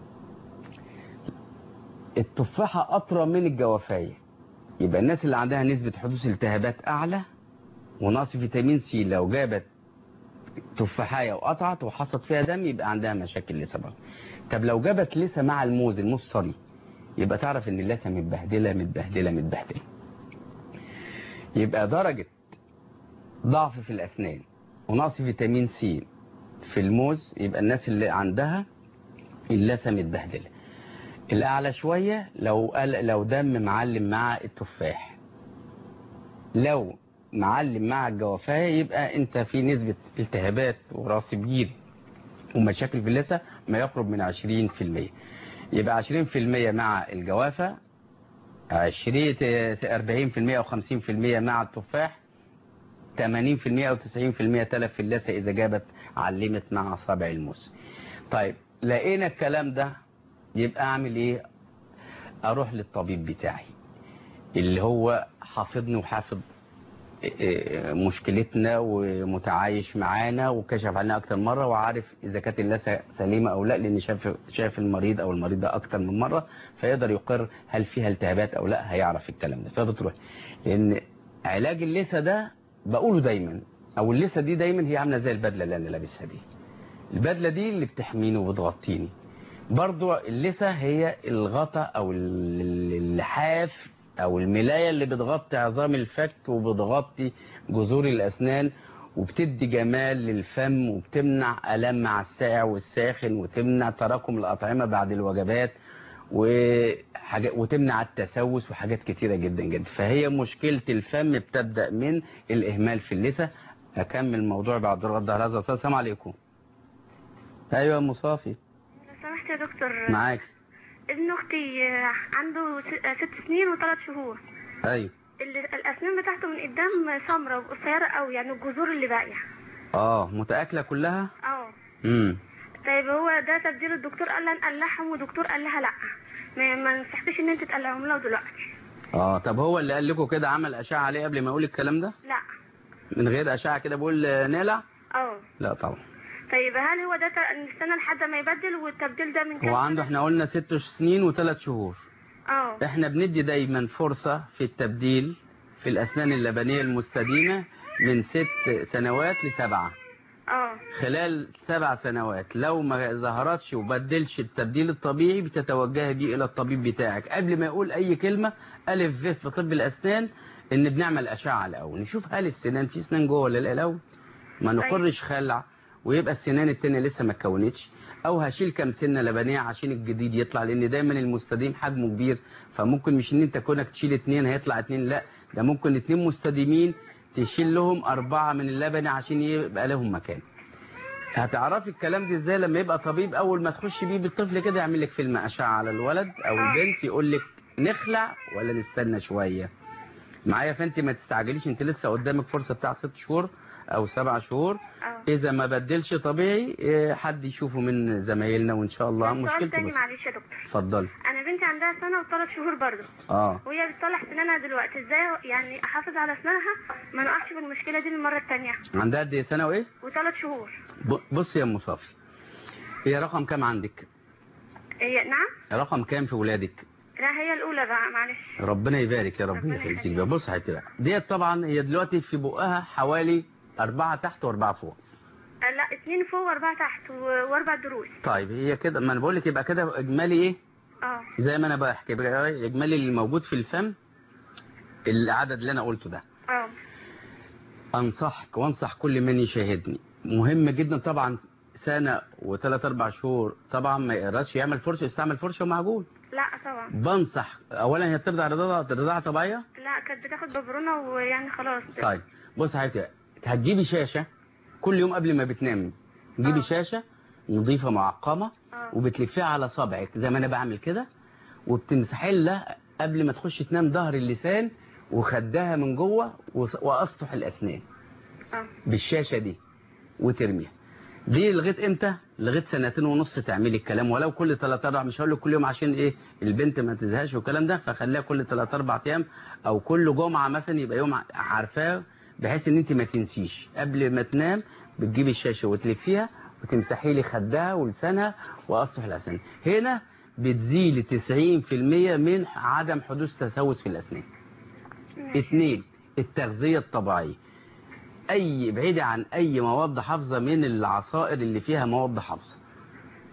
التفاحة أطرى من الجوافاية يبقى الناس اللي عندها نسبة حدوث التهابات أعلى ونقص فيتامين سي لو جابت تفاحية وقطعت وحصت فيها دم يبقى عندها مشاكل لسه برضه طب لو جابت لسه مع الموز الموز طري يبقى تعرف ان اللثه متبهدله متبهدله متبهدله يبقى درجه ضعف في الاسنان ونقص فيتامين سي في الموز يبقى الناس اللي عندها اللثه متبهدله الاعلى شويه لو قال لو دم معلم مع التفاح لو معلم مع الجوافايه يبقى انت في نسبه التهابات وراس بجيري ومشاكل في اللثه ما يقرب من 20% يبقى 20% مع الجوافه 20 40% او 50% مع التفاح 80% او 90% تلف في اللثه اذا جابت علمت مع اصابع الموس طيب لقينا الكلام ده يبقى اعمل ايه اروح للطبيب بتاعي اللي هو حافظني وحافظ مشكلتنا ومتعايش معانا وكشف علينا اكتر مره وعارف اذا كانت اللثه سليمه او لا لان شاف شاف المريض او المريض ده اكتر من مره فيقدر يقر هل فيها التهابات او لا هيعرف الكلام ده فبتروح لان علاج اللثه ده بقوله دايما او اللثه دي دايما هي عامله زي البدله اللي انا لابسها دي البدله دي اللي بتحميني وبتغطيني برضو اللثه هي الغطا او اللحاف او الملايه اللي بتغطي عظام الفك وبتغطي جذور الاسنان وبتدي جمال للفم وبتمنع الام مع الساقع والساخن وتمنع تراكم الاطعمه بعد الوجبات وحاجات وتمنع التسوس وحاجات كتيره جدا جدا فهي مشكله الفم بتبدا من الاهمال في اللثه اكمل الموضوع بعد الرد على هذا السلام عليكم ايوه يا مصافي لو سمحت يا دكتور معاك ابن اختي عنده س- ست سنين وثلاث شهور ايوه ال- الاسنان بتاعته من قدام سمرة وقصيرة قوي يعني الجذور اللي باقية اه متاكله كلها اه امم طيب هو ده تبديل الدكتور قال لها نقلعهم ودكتور قال لها لا ما, ما نصحتش ان انت تقلعهم له دلوقتي اه طب هو اللي قال لكم كده عمل اشعه عليه قبل ما يقول الكلام ده لا من غير اشعه كده بقول آه، نقلع اه لا طبعا طيب هل هو ده ت- نستنى لحد ما يبدل والتبديل ده من كام هو عنده سنة؟ احنا قلنا ست سنين وثلاث شهور اه احنا بندي دايما فرصة في التبديل في الأسنان اللبنية المستديمة من ست سنوات لسبعة اه خلال سبع سنوات لو ما ظهرتش وبدلش التبديل الطبيعي بتتوجه بيه إلى الطبيب بتاعك قبل ما يقول أي كلمة ألف ف في طب الأسنان إن بنعمل أشعة الأول نشوف هل السنان في سنان جوه ولا لا الأول ما نقرش خلع ويبقى السنان التانية لسه ما اتكونتش او هشيل كام سنه لبنيه عشان الجديد يطلع لان دايما المستديم حجمه كبير فممكن مش ان انت كونك تشيل اتنين هيطلع اتنين لا ده ممكن اتنين مستديمين تشيل لهم اربعه من اللبني عشان يبقى لهم مكان هتعرفي الكلام ده ازاي لما يبقى طبيب اول ما تخش بيه بالطفل كده يعمل لك فيلم اشعه على الولد او البنت يقول لك نخلع ولا نستنى شويه معايا فانت ما تستعجليش انت لسه قدامك فرصه بتاع ست شهور او سبع شهور اه اذا ما بدلش طبيعي إيه، حد يشوفه من زمايلنا وان شاء الله سؤال مشكلته تاني بس معلش يا دكتور اتفضلي انا بنتي عندها سنه وثلاث شهور برضه اه وهي بتصلح سنانها دلوقتي ازاي يعني احافظ على اسنانها ما نقعش في المشكله دي للمره الثانيه عندها قد ايه سنه وايه وثلاث شهور ب- بص يا ام صافي هي رقم كام عندك هي نعم رقم كام في ولادك لا هي الاولى بقى معلش ربنا يبارك يا رب ربنا يخليك يخليك. بقى بص هتبقى ديت طبعا هي دلوقتي في بقها حوالي أربعة تحت وأربعة فوق آه، لا اتنين فوق واربعه تحت و- واربع دروس طيب هي كده ما انا بقول لك يبقى كده اجمالي ايه اه زي ما انا بحكي بقى اجمالي اللي موجود في الفم العدد اللي انا قلته ده اه انصحك وانصح كل من يشاهدني مهم جدا طبعا سنة وثلاث اربع شهور طبعا ما يقدرش يعمل فرشة يستعمل فرشة ومعجون لا طبعا بنصح اولا هي بترضع رضاعة رضاعة طبيعية لا كانت بتاخد ببرونه ويعني خلاص طيب بص يا حبيبتي هتجيبي شاشة كل يوم قبل ما بتنامي تجيبي آه. شاشة نظيفة معقمة اه وبتلفيها على صبعك زي ما انا بعمل كده وبتمسحي لها قبل ما تخش تنام ظهر اللسان وخدها من جوه وس- واسطح الاسنان اه بالشاشة دي وترميها دي لغايه امتى لغايه سنتين ونص تعملي الكلام ولو كل 3 4 مش هقول لك كل يوم عشان ايه البنت ما تزهقش والكلام ده فخليها كل 3 4 ايام او كل جمعه مثلا يبقى يوم ع- عارفاه بحيث ان انت ما تنسيش قبل ما تنام بتجيبي الشاشه وتلفيها وتمسحي لي خدها ولسانها واسطح الاسنان هنا بتزيل 90% من عدم حدوث تسوس في الاسنان اثنين التغذية الطبيعية اي بعيدة عن اي مواد حافظة من العصائر اللي فيها مواد حافظة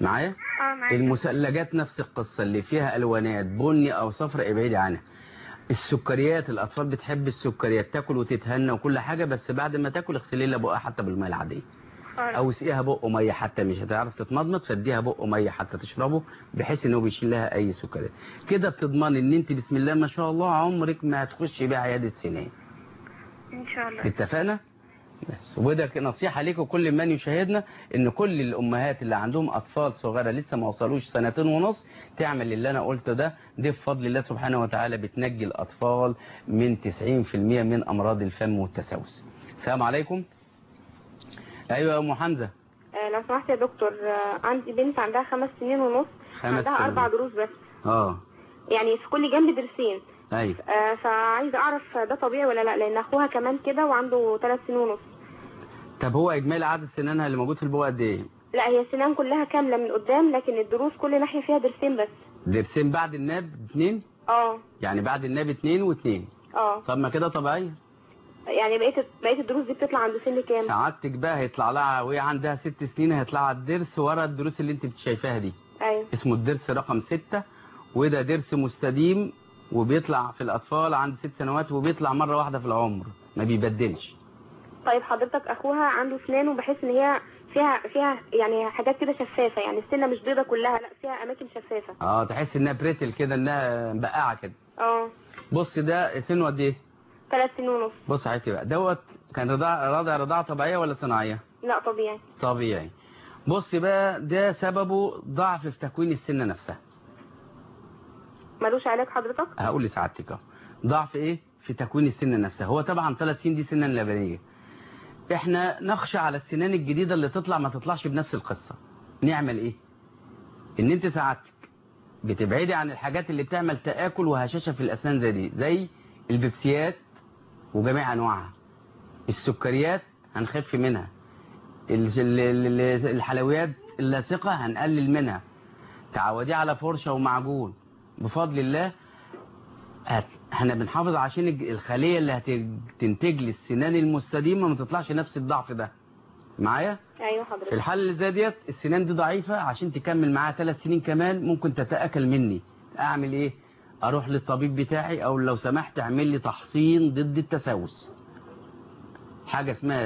معايا اه معاك المثلجات نفس القصة اللي فيها ألوانات بني أو صفراء ابعدي عنها السكريات الأطفال بتحب السكريات تاكل وتتهنى وكل حاجة بس بعد ما تاكل اغسلي لها بقها حتى بالمية العادية خالص. أو اسقيها بقه مية حتى مش هتعرف تتمضمض فاديها بقه مية حتى تشربه بحيث إنه بيشيل لها أي سكريات كده بتضمن إن أنت بسم الله ما شاء الله عمرك ما هتخشي بيها عيادة سنان ان شاء الله اتفقنا بس وده نصيحة ليكم كل من يشاهدنا ان كل الامهات اللي عندهم اطفال صغيرة لسه ما وصلوش سنتين ونص تعمل اللي انا قلته ده دي بفضل الله سبحانه وتعالى بتنجي الاطفال من 90% من امراض الفم والتسوس السلام عليكم ايوه يا ام حمزة آه، لو سمحت يا دكتور آه، عندي بنت عندها خمس سنين ونص خمس عندها سنين. أربع دروس بس اه يعني في كل جنب درسين ايوه آه، فعايزة أعرف ده طبيعي ولا لا لأن أخوها كمان كده وعنده ثلاث سنين ونص طب هو اجمالي عدد سنانها اللي موجود في البوقة قد ايه لا هي السنان كلها كاملة من قدام لكن الدروس كل ناحية فيها درسين بس درسين بعد الناب اتنين اه يعني بعد الناب اتنين واتنين اه طب ما كده طبيعية يعني بقية بقية الدروس دي بتطلع عند سن كام سعادتك بقى هيطلع لها وهي عندها ست سنين هيطلع لها الدرس ورا الدروس اللي انت شايفاها دي ايوه اسمه الدرس رقم ستة وده درس مستديم وبيطلع في الأطفال عند ست سنوات وبيطلع مرة واحدة في العمر ما بيبدلش طيب حضرتك أخوها عنده سنان وبحس إن هي فيها فيها يعني حاجات كده شفافة يعني السنة مش بيضة كلها لا فيها أماكن شفافة اه تحس انها بريتل كده انها مبقعة كده اه بص ده سنه قد ايه ثلاث سنين ونص بص حياتي بقى دوت كان رضاع راضع رضاعة طبيعية ولا صناعية لا طبيعي طبيعي بص بقى ده سببه ضعف في تكوين السنة نفسها ملوش علاج حضرتك هقول لسعادتك اهو ضعف ايه في تكوين السنة نفسها هو طبعا ثلاث سنين دي سنة لبنية احنا نخشى على السنان الجديدة اللي تطلع ما تطلعش بنفس القصة نعمل ايه ان انت سعادتك بتبعدي عن الحاجات اللي بتعمل تآكل وهشاشة في الاسنان زي دي زي البيبسيات وجميع انواعها السكريات هنخف منها ال- ال- ال- الحلويات اللاصقة هنقلل منها تعودي على فرشة ومعجون بفضل الله هت- احنا بنحافظ عشان الج- الخلية اللي هتنتج لي السنان المستديمة ما تطلعش نفس الضعف ده معايا ايوه في حضرتك الحالة اللي زي ديت السنان دي ضعيفة عشان تكمل معاها ثلاث سنين كمان ممكن تتأكل مني اعمل ايه اروح للطبيب بتاعي او لو سمحت اعمل لي تحصين ضد التسوس حاجة اسمها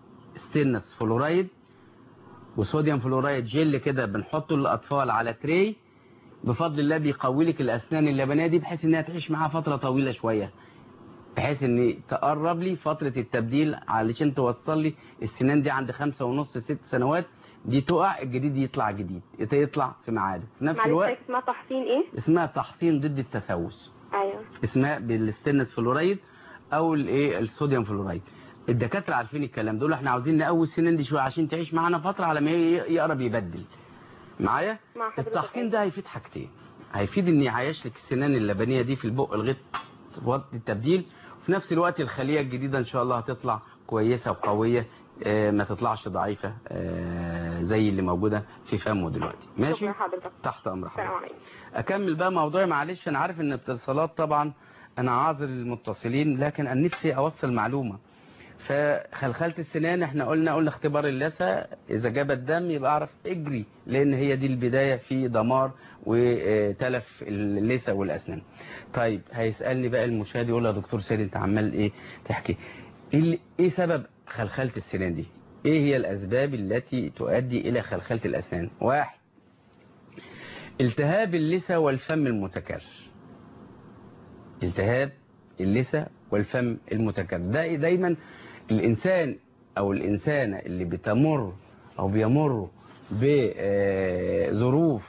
ستينس فلورايد وصوديوم فلورايد جل كده بنحطه للاطفال على تري بفضل الله بيقوي لك الاسنان اللبنيه دي بحيث انها تعيش معاها فتره طويله شويه بحيث ان تقرب لي فتره التبديل علشان توصل لي السنان دي عند خمسة ونص ست سنوات دي تقع الجديد يطلع جديد يطلع في ميعاده في نفس معلش الوقت حضرتك اسمها تحصين ايه اسمها تحصين ضد التسوس ايوه اسمها بالستينس فلورايد او الايه الصوديوم فلورايد الدكاتره عارفين الكلام دول احنا عاوزين نقوي السنان دي شويه عشان تعيش معانا فتره على ما ي- يقرب يبدل معايا مع حضرتك التحصين ده هيفيد حاجتين هيفيد ان يعيش لك السنان اللبنيه دي في البق لغايه وقت التبديل وفي نفس الوقت الخليه الجديده ان شاء الله هتطلع كويسه وقويه آه، ما تطلعش ضعيفه آه، زي اللي موجوده في فمه دلوقتي ماشي شكرا حضرتك تحت امر حضرتك السلام عليكم اكمل بقى موضوعي معلش انا عارف ان الاتصالات طبعا انا عاذر للمتصلين لكن انا نفسي اوصل معلومه فخلخله السنان احنا قلنا قلنا اختبار اللثه اذا جاب الدم يبقى اعرف اجري لان هي دي البدايه في دمار وتلف اللثه والاسنان طيب هيسالني بقى المشاهد يقول له يا دكتور سيد انت عمال ايه تحكي ايه اللي- ايه سبب خلخله السنان دي ايه هي الاسباب التي تؤدي الى خلخله الاسنان واحد التهاب اللثة والفم المتكرر التهاب اللثة والفم المتكرر ده دايما الإنسان أو الإنسانة اللي بتمر أو بيمر بظروف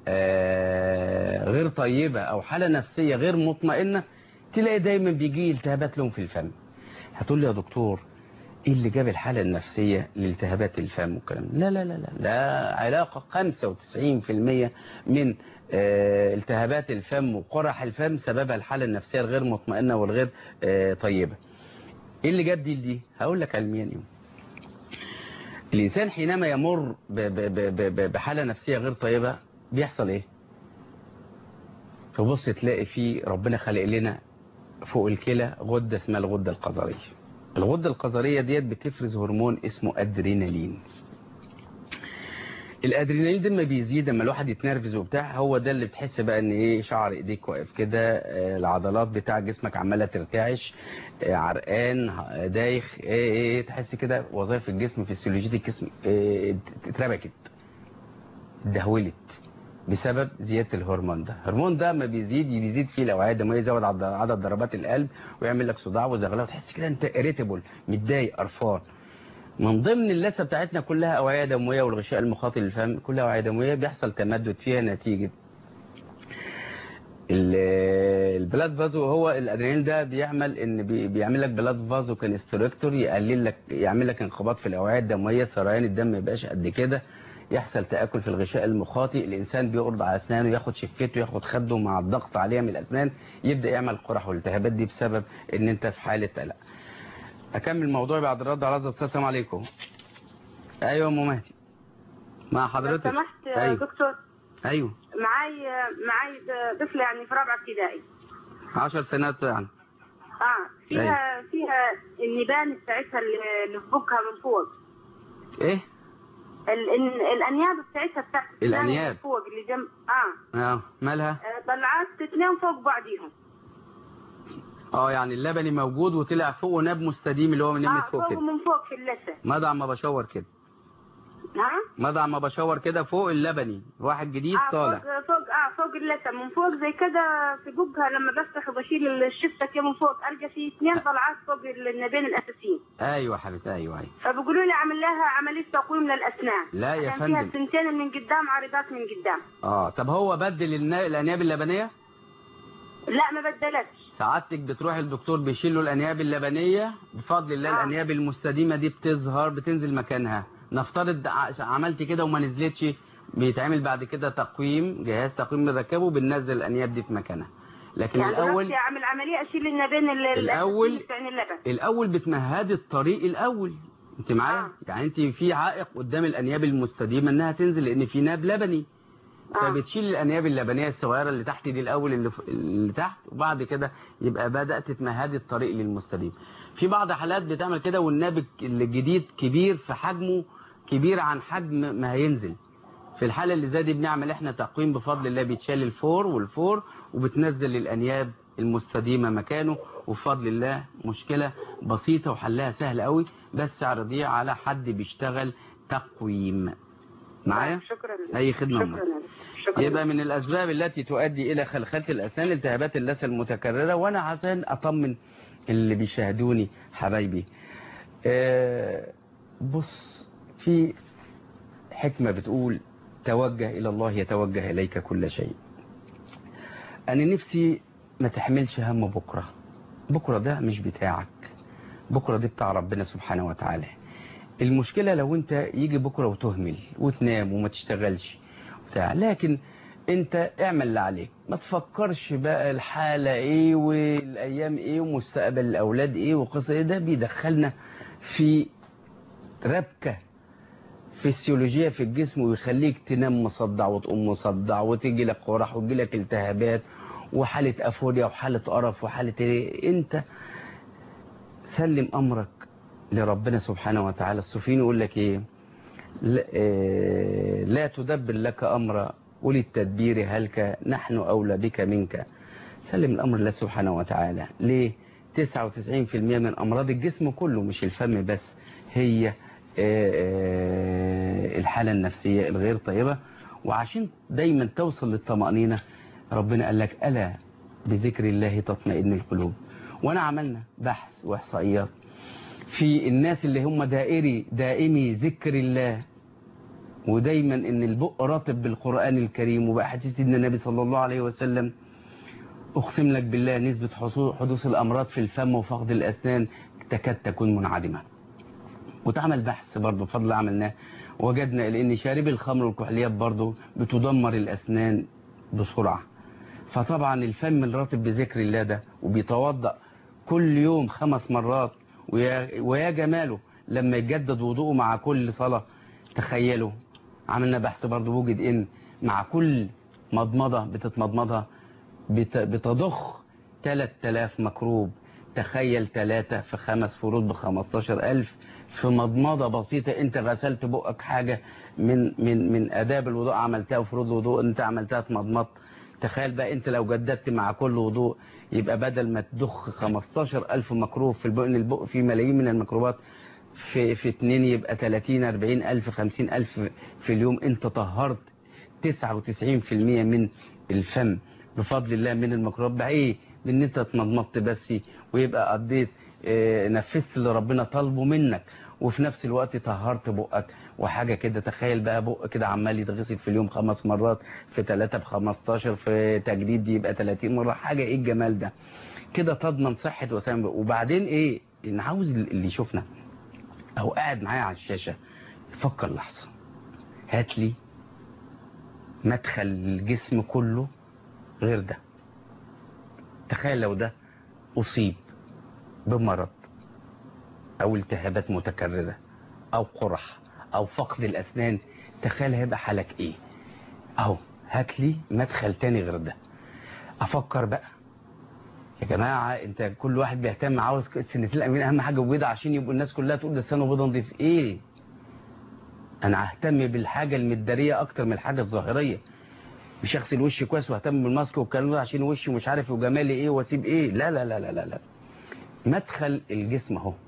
غير طيبة أو حالة نفسية غير مطمئنة تلاقي دايما بيجي التهابات لهم في الفم هتقول لي يا دكتور ايه اللي جاب الحالة النفسية لالتهابات الفم والكلام ده؟ لا لا لا لا لا علاقة 95% من آه، التهابات الفم وقرح الفم سببها الحالة النفسية الغير مطمئنة والغير آه، طيبة ايه اللي جاب دي لدي هقول لك علميا ايه الانسان حينما يمر ب- ب- ب- ب- ب- بحالة نفسية غير طيبة بيحصل ايه تبص تلاقي في ربنا خلق لنا فوق الكلى غدة اسمها الغدة القذرية الغدة القذرية ديت بتفرز هرمون اسمه ادرينالين الادرينالين ده لما بيزيد لما الواحد يتنرفز وبتاع هو ده اللي بتحس بقى ان ايه شعر ايديك واقف كده آه، العضلات بتاع جسمك عماله ترتعش آه، عرقان ه- دايخ ايه ايه تحس كده وظائف الجسم فسيولوجيه الجسم آه، اتربكت دهولت بسبب زياده الهرمون ده الهرمون ده ما بيزيد بيزيد فيه الاوعيه الدمويه يزود عدد عدد ضربات القلب ويعمل لك صداع وزغلله وتحس كده انت اريتابل متضايق قرفان من ضمن اللثه بتاعتنا كلها اوعيه دمويه والغشاء المخاطي للفم كلها اوعيه دمويه بيحصل تمدد فيها نتيجه ال- البلاد فازو هو الادرينالين ده بيعمل ان بي- بيعمل لك بلاد فازو كونستريكتور يقلل لك يعمل لك انقباض في الاوعيه الدمويه سريان الدم ما يبقاش قد كده يحصل تاكل في الغشاء المخاطي الانسان بيقرض على اسنانه ياخد شفته ياخد خده مع الضغط عليها من الاسنان يبدا يعمل قرح والالتهابات دي بسبب ان انت في حاله قلق اكمل موضوعي بعد الرد على هذا السلام عليكم ايوه ام مهدي مع لو حضرتك سمحت يا ايوه دكتور ايوه معاي معاي طفله يعني في رابعه ابتدائي 10 سنوات يعني اه فيها فيها النبان بتاعتها اللي اللي في بوقها من فوق ايه ال- ال- الانياب بتاعتها بتاعت الأسنان الأنياب. اللي فوق اللي جنب اه اه مالها آه، طلعات اثنين فوق بعضيهم اه يعني اللبني موجود وطلع فوق وناب مستديم اللي هو من نمت اه فوق فوق كده من فوق في اللثه مدعم ما بشاور كده ها مدعم ما بشاور كده فوق اللبني واحد جديد اه طالع فوق فوق اه فوق اللثه من فوق زي كده في بوقها لما بفتح وبشيل الشفته كده من فوق القى في اثنين طلعات فوق النبين الاساسيين ايوه يا حبيبتي ايوه ايوه فبيقولوا لي اعمل لها عمليه تقويم للاسنان لا يا عشان فيها فندم. سنتين من قدام عريضات من قدام اه طب هو بدل النا- الانياب اللبنيه لا ما بدلتش سعادتك بتروح الدكتور بيشيل له الانياب اللبنيه بفضل الله آه. الانياب المستديمه دي بتظهر بتنزل مكانها نفترض ع- عملت كده وما نزلتش بيتعمل بعد كده تقويم جهاز تقويم مركبه بننزل الانياب دي في مكانها لكن يعني الاول دلوقتي اعمل عمليه اشيل النبين ال- الأول- الأساسيين بتاعين اللبن الاول بتمهدي الطريق الاول انت معايا آه. يعني انت في عائق قدام الانياب المستديمه انها تنزل لان في ناب لبني آه. فبتشيل الانياب اللبنيه الصغيره اللي تحت دي الاول اللي, ف... اللي تحت وبعد كده يبقى بدات تمهدي الطريق للمستديم في بعض حالات بتعمل كده والناب الجديد كبير في حجمه كبير عن حجم ما هينزل في الحالة اللي زي دي بنعمل احنا تقويم بفضل الله بيتشال الفور والفور وبتنزل الانياب المستديمة مكانه وبفضل الله مشكلة بسيطة وحلها سهل قوي بس اعرضيه على حد بيشتغل تقويم معايا شكرا لك. اي خدمة شكرا أمك. لك. شكرا يبقى من الاسباب التي تؤدي الى خلخلة الاسنان التهابات اللثة المتكررة وانا عشان اطمن اللي بيشاهدوني حبايبي آه، بص في حكمة بتقول توجه إلى الله يتوجه إليك كل شيء أنا نفسي ما تحملش هم بكرة بكرة ده مش بتاعك بكرة دي بتاع ربنا سبحانه وتعالى المشكلة لو انت يجي بكرة وتهمل وتنام وما تشتغلش بتاع لكن انت اعمل اللي عليك ما تفكرش بقى الحالة ايه والايام ايه ومستقبل الاولاد ايه وقصة ايه ده بيدخلنا في ربكة فسيولوجية في الجسم ويخليك تنام مصدع وتقوم مصدع وتيجي لك قرح وتجي لك التهابات وحالة أفوريا وحالة قرف وحالة إيه أنت سلم أمرك لربنا سبحانه وتعالى الصوفيين يقول لك إيه لا, إيه لا تدبر لك أمر أولي التدبير هلك نحن أولى بك منك سلم الأمر لله سبحانه وتعالى ليه 99% من أمراض الجسم كله مش الفم بس هي الحالة النفسية الغير طيبة وعشان دايما توصل للطمأنينة ربنا قال لك ألا بذكر الله تطمئن القلوب وانا عملنا بحث واحصائيات في الناس اللي هم دائري دائمي ذكر الله ودايما ان البق راتب بالقرآن الكريم وبأحاديث سيدنا النبي صلى الله عليه وسلم اقسم لك بالله نسبة حدوث الامراض في الفم وفقد الاسنان تكاد تكون منعدمة وتعمل بحث برضه بفضل عملناه وجدنا ان شارب الخمر والكحوليات برضه بتدمر الاسنان بسرعة فطبعا الفم الراتب بذكر الله ده وبيتوضأ كل يوم خمس مرات ويا, ويا جماله لما يجدد وضوءه مع كل صلاة تخيلوا عملنا بحث برضه وجد ان مع كل مضمضة بتتمضمضها بتضخ 3000 مكروب تخيل ثلاثة في خمس فروض بخمستاشر ألف في مضمضة بسيطة انت غسلت بقك حاجة من من من آداب الوضوء عملتها وفروض الوضوء انت عملتها اتمضمضت تخيل بقى انت لو جددت مع كل وضوء يبقى بدل ما تضخ 15 ألف مكروب في البق ان البق فيه ملايين من الميكروبات في في اتنين يبقى 30 40 ألف 50 ألف في اليوم انت طهرت 99% من الفم بفضل الله من الميكروب بايه بان انت اتمضمضت بس ويبقى قضيت اه نفذت اللي ربنا طالبه منك وفي نفس الوقت طهرت بقك وحاجة كده تخيل بقى بق كده عمال يتغسل في اليوم خمس مرات في 3 ب 15 في تجديد يبقى 30 مرة حاجة ايه الجمال ده كده تضمن صحة وسام وبعدين ايه ان عاوز اللي يشوفنا او قاعد معايا على الشاشة فكر لحظة هات لي مدخل الجسم كله غير ده تخيل لو ده أصيب بمرض أو التهابات متكررة أو قرح أو فقد الأسنان تخيل هيبقى حالك إيه أهو هات لي مدخل تاني غير ده أفكر بقى يا جماعة انت كل واحد بيهتم عاوز سنة الأمين أهم حاجة بيضة عشان يبقوا الناس كلها تقول ده سنة بيضة نضيف إيه أنا ههتم بالحاجة المدارية أكتر من الحاجة الظاهرية مش اغسل وشي كويس واهتم بالماسك والكلام ده عشان وشي مش عارف وجمالي ايه واسيب ايه لا لا لا لا لا, لا. مدخل الجسم اهو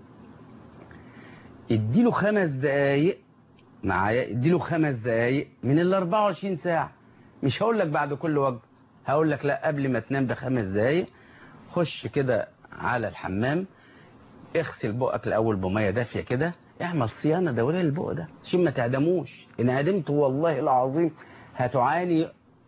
اديله خمس دقايق معايا اديله خمس دقايق من ال 24 ساعة مش هقول لك بعد كل وجبه هقول لك لا قبل ما تنام بخمس دقايق خش كده على الحمام اغسل بقك الاول بميه دافيه كده اعمل صيانه دوريه للبق ده عشان ما تعدموش ان عدمت والله العظيم هتعاني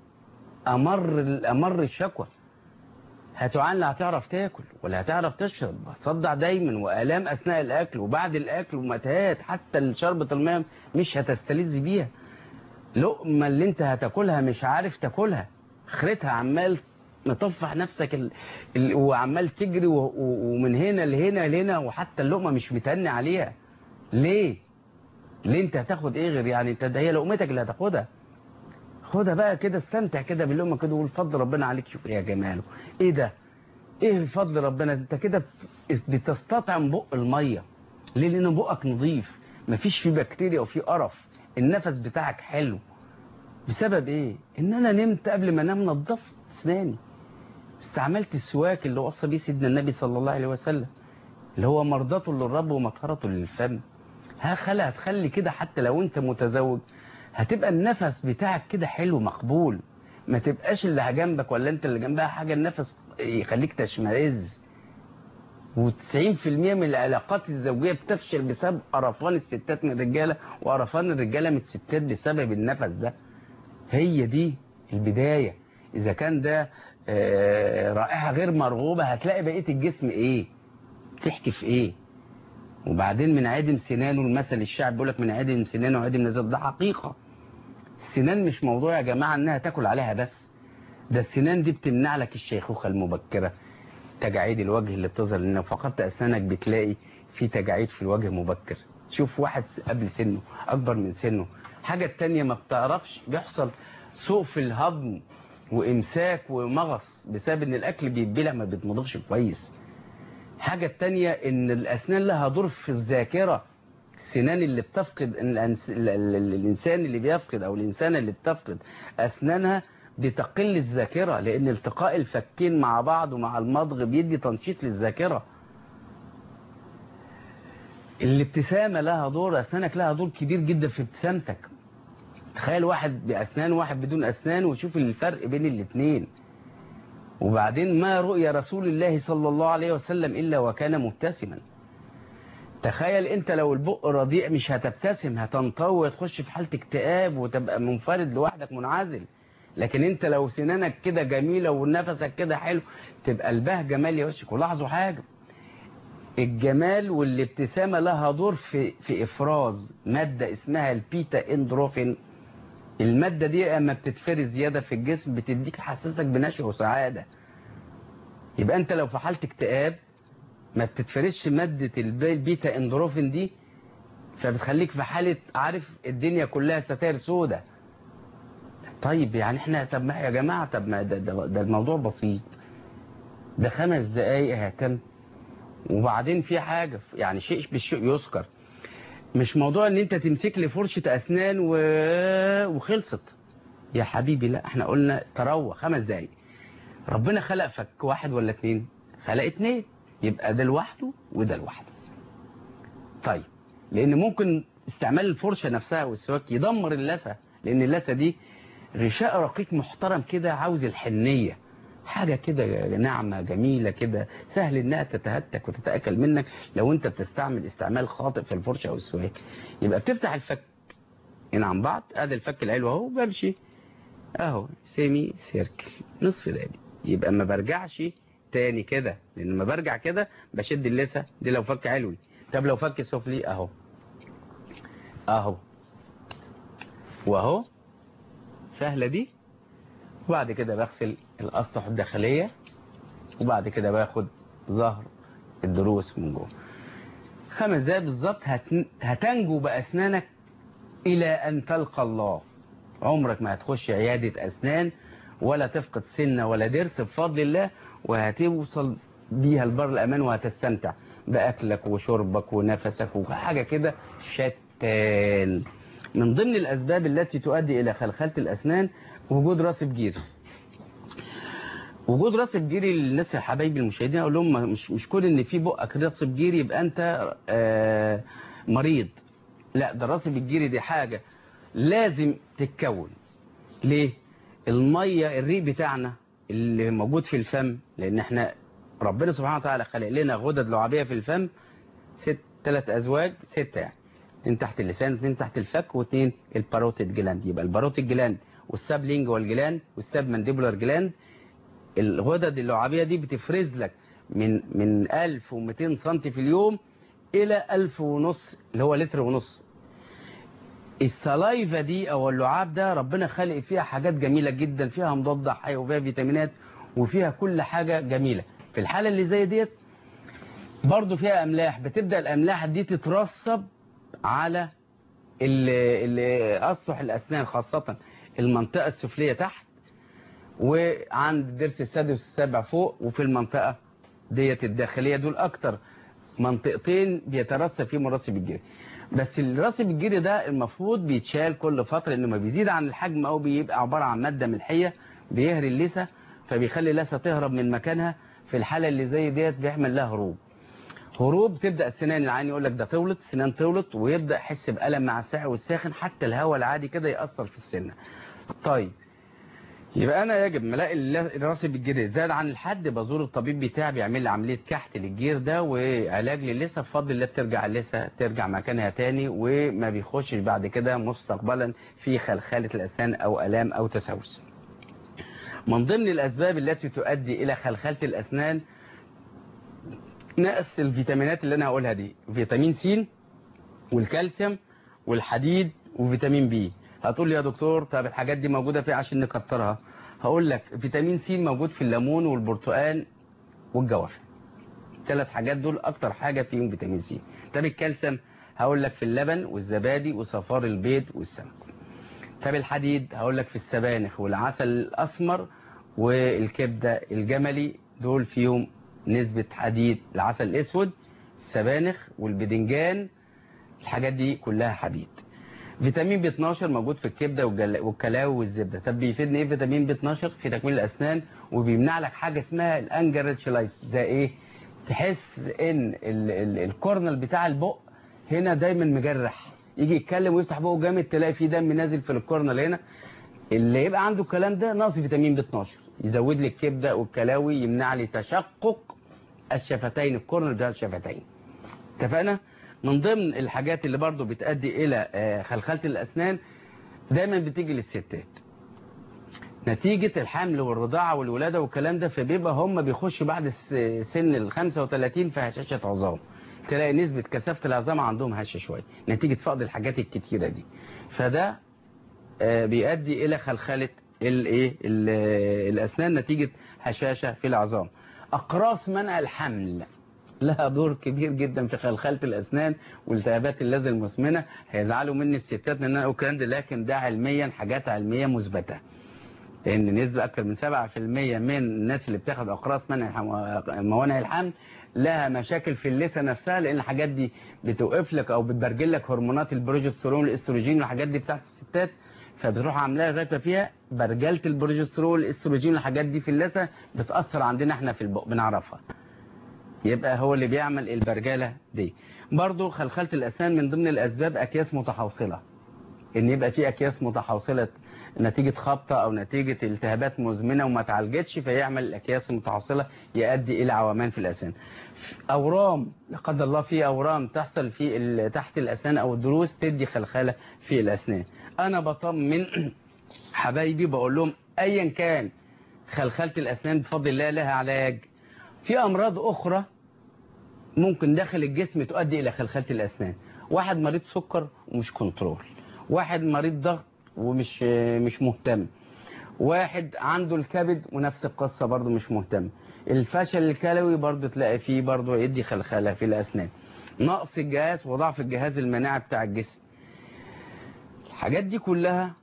امر امر الشكوى هتعاني لا هتعرف تاكل ولا هتعرف تشرب هتصدع دايما والام اثناء الاكل وبعد الاكل ومتهات حتى شربة الماء مش هتستلذ بيها لقمه اللي انت هتاكلها مش عارف تاكلها اخرتها عمال مطفح نفسك ال... ال... وعمال تجري و... و... ومن هنا لهنا لهنا وحتى اللقمه مش متهني عليها ليه ليه انت هتاخد ايه غير يعني انت ده هي لقمتك اللي هتاخدها خدها بقى كده استمتع كده باللقمه كده وقول فضل ربنا عليك شوف ايه يا جماله ايه ده ايه فضل ربنا انت كده بتستطعم بق الميه ليه لان بقك نظيف مفيش فيه بكتيريا وفيه قرف النفس بتاعك حلو بسبب ايه ان انا نمت قبل ما انام نظفت اسناني استعملت السواك اللي وصى بيه سيدنا النبي صلى الله عليه وسلم اللي هو مرضاته للرب ومطهرته للفم ها خلى هتخلي كده حتى لو انت متزوج هتبقى النفس بتاعك كده حلو مقبول ما تبقاش اللي جنبك ولا انت اللي جنبها حاجة النفس يخليك تشمئز و90% من العلاقات الزوجية بتفشل بسبب قرفان الستات من الرجالة وقرفان الرجالة من الستات بسبب النفس ده هي دي البداية إذا كان ده رائحة غير مرغوبة هتلاقي بقية الجسم إيه تحكي في إيه وبعدين من عدم سنانه المثل الشعب بيقول لك من عدم سنانه وعدم نزل ده حقيقة السنان مش موضوع يا جماعة انها تاكل عليها بس ده السنان دي بتمنع لك الشيخوخة المبكرة تجاعيد الوجه اللي بتظهر لانك فقدت اسنانك بتلاقي في تجاعيد في الوجه مبكر شوف واحد قبل سنه اكبر من سنه حاجة التانية ما بتعرفش بيحصل سوء في الهضم وامساك ومغص بسبب ان الاكل بيتبلع ما بيتمضغش كويس حاجة التانية ان الاسنان لها دور في الذاكرة السنان اللي بتفقد الانسان اللي بيفقد او الانسانة اللي بتفقد اسنانها بتقل الذاكرة لان التقاء الفكين مع بعض ومع المضغ بيدي تنشيط للذاكرة الابتسامة لها دور اسنانك لها دور كبير جدا في ابتسامتك تخيل واحد باسنان وواحد بدون اسنان وشوف الفرق بين الاثنين وبعدين ما رؤيا رسول الله صلى الله عليه وسلم إلا وكان مبتسما تخيل انت لو البق رضيع مش هتبتسم هتنطوي وتخش في حالة اكتئاب وتبقى منفرد لوحدك منعزل لكن انت لو سنانك كده جميلة ونفسك كده حلو تبقى البهجة مالية وشك ولاحظوا حاجة الجمال والابتسامة لها دور في, في افراز مادة اسمها البيتا اندروفين المادة دي اما بتتفرز زيادة في الجسم بتديك حسسك بنشوة وسعادة يبقى انت لو في حالة اكتئاب ما بتتفرزش مادة البيتا اندروفين دي فبتخليك في حالة عارف الدنيا كلها ستائر سودة طيب يعني احنا طب ما يا جماعة طب ما ده, ده, ده الموضوع بسيط ده خمس دقايق اهتم وبعدين في حاجة يعني شيء بالشيء يذكر مش موضوع ان انت تمسك لي فرشة اسنان و... وخلصت يا حبيبي لا احنا قلنا تروى خمس دقايق ربنا خلق فك واحد ولا اتنين خلق اتنين يبقى ده لوحده وده لوحده طيب لان ممكن استعمال الفرشة نفسها والسواك يدمر اللثة لان اللثة دي غشاء رقيق محترم كده عاوز الحنية حاجة كده ناعمة جميلة كده سهل انها تتهتك وتتأكل منك لو انت بتستعمل استعمال خاطئ في الفرشة او السواك يبقى بتفتح الفك هنا عن بعض ادي الفك العلوي اهو بمشي اهو سيمي سيركل نصف دقيقة يبقى ما برجعش تاني كده لان لما برجع كده بشد اللثة دي لو فك علوي طب لو فك سفلي اهو اهو واهو سهلة دي وبعد كده بغسل الأسطح الداخلية وبعد كده باخد ظهر الضروس من جوه خمس دقايق بالظبط هتن... هتنجو بأسنانك إلى أن تلقى الله عمرك ما هتخش عيادة أسنان ولا تفقد سنة ولا ضرس بفضل الله وهتوصل بيها البر الأمان وهتستمتع بأكلك وشربك ونفسك وحاجة كده شتان من ضمن الأسباب التي تؤدي إلى خلخلة الأسنان وجود راس بجير وجود راس بجيري للناس يا حبايبي المشاهدين اقول لهم مش مش كون ان في بقك راس بجيري يبقى انت آه مريض لا ده راس الجيري دي حاجه لازم تتكون ليه الميه الريق بتاعنا اللي موجود في الفم لان احنا ربنا سبحانه وتعالى خلق لنا غدد لعابيه في الفم ست ثلاث ازواج سته يعني اثنين تحت اللسان اثنين تحت الفك واثنين الباروتيد جلاند يبقى الباروتيد جلاند والساب لينجوال جلاند والساب مانديبولار جلاند الغدد اللعابيه دي بتفرز لك من من 1200 سم في اليوم الى 1000 ونص اللي هو لتر ونص السلايفا دي او اللعاب ده ربنا خلق فيها حاجات جميلة جدا فيها مضاد حيوي وفيها فيتامينات وفيها كل حاجة جميلة في الحالة اللي زي ديت برضو فيها املاح بتبدأ الاملاح دي تترسب على اسطح الاسنان خاصة المنطقة السفلية تحت وعند الضرس السادس والسابع فوق وفي المنطقة ديت الداخلية دول اكتر منطقتين بيترسب فيهم الراسب الجيري بس الراسب الجيري ده المفروض بيتشال كل فترة انه ما بيزيد عن الحجم او بيبقى عبارة عن مادة ملحية بيهري اللثة فبيخلي اللثة تهرب من مكانها في الحالة اللي زي ديت بيعمل لها هروب هروب تبدأ السنان العين يقول لك ده طولت سنان طولت ويبدأ يحس بألم مع الساعة والساخن حتى الهواء العادي كده يأثر في السنة طيب يبقى انا يجب ملاقي الراس بالجير زاد عن الحد بزور الطبيب بتاعي بيعمل لي عمليه كحت للجير ده وعلاج للثه بفضل الله بترجع اللثه ترجع مكانها تاني وما بيخشش بعد كده مستقبلا في خلخله الاسنان او الام او تسوس من ضمن الاسباب التي تؤدي الى خلخله الاسنان نقص الفيتامينات اللي انا هقولها دي فيتامين س والكالسيوم والحديد وفيتامين بي هتقول لي يا دكتور طب الحاجات دي موجودة فيه عشان نكترها هقول لك فيتامين سي موجود في الليمون والبرتقال والجوافة ثلاث حاجات دول اكتر حاجة فيهم فيتامين سي طب الكالسيوم هقول لك في اللبن والزبادي وصفار البيض والسمك طب الحديد هقول لك في السبانخ والعسل الاسمر والكبدة الجملي دول فيهم نسبة حديد العسل الاسود السبانخ والبدنجان الحاجات دي كلها حديد فيتامين بي 12 موجود في الكبده والكلاوي والزبده طب بيفيدني ايه فيتامين بي 12 في تكوين الاسنان وبيمنع لك حاجه اسمها الانجر ريتشلايس ده ايه تحس ان ال ال الكورنل بتاع البق هنا دايما مجرح يجي يتكلم ويفتح بقه جامد تلاقي فيه دم نازل في الكورنل هنا اللي يبقى عنده الكلام ده ناقص فيتامين بي 12 يزود لي الكبده والكلاوي يمنع لي تشقق الشفتين الكورنل بتاع الشفتين اتفقنا من ضمن الحاجات اللي برضو بتؤدي الى خلخلة الاسنان دايما بتيجي للستات نتيجة الحمل والرضاعة والولادة والكلام ده فبيبقى هم بيخشوا بعد سن ال 35 في هشاشة عظام تلاقي نسبة كثافة العظام عندهم هشة شوية نتيجة فقد الحاجات الكتيرة دي فده بيؤدي الى خلخلة الايه الاسنان نتيجة هشاشة في العظام اقراص منع الحمل لها دور كبير جدا في خلخله الاسنان والتهابات اللثه المزمنه هيزعلوا مني الستات ان انا اقول الكلام ده لكن ده علميا حاجات علميه مثبته لان نسبه اكثر من 7% من الناس اللي بتاخد اقراص منع موانع الحمل لها مشاكل في اللثه نفسها لان الحاجات دي بتوقف لك او بتبرجل لك هرمونات البروجسترون والاستروجين والحاجات دي بتاعت الستات فبتروح عاملاها لغايه ما فيها برجله البروجسترون والاستروجين والحاجات دي في اللثه بتاثر عندنا احنا في البق بنعرفها يبقى هو اللي بيعمل البرجله دي برضو خلخله الاسنان من ضمن الاسباب اكياس متحوصله ان يبقى في اكياس متحوصله نتيجة خبطة او نتيجة التهابات مزمنة وما تعالجتش فيعمل الاكياس المتحوصلة يؤدي الى عومان في الاسنان اورام لا قدر الله في اورام تحصل في ال- تحت الاسنان او الضروس تدي خلخلة في الاسنان انا بطمن حبايبي بقول لهم ايا كان خلخلة الاسنان بفضل الله لها علاج في امراض اخرى ممكن داخل الجسم تؤدي الى خلخله الاسنان واحد مريض سكر ومش كنترول واحد مريض ضغط ومش مش مهتم واحد عنده الكبد ونفس القصة برضو مش مهتم الفشل الكلوي برضو تلاقي فيه برضو يدي خلخلة في الأسنان نقص الجهاز وضعف الجهاز المناعي بتاع الجسم الحاجات دي كلها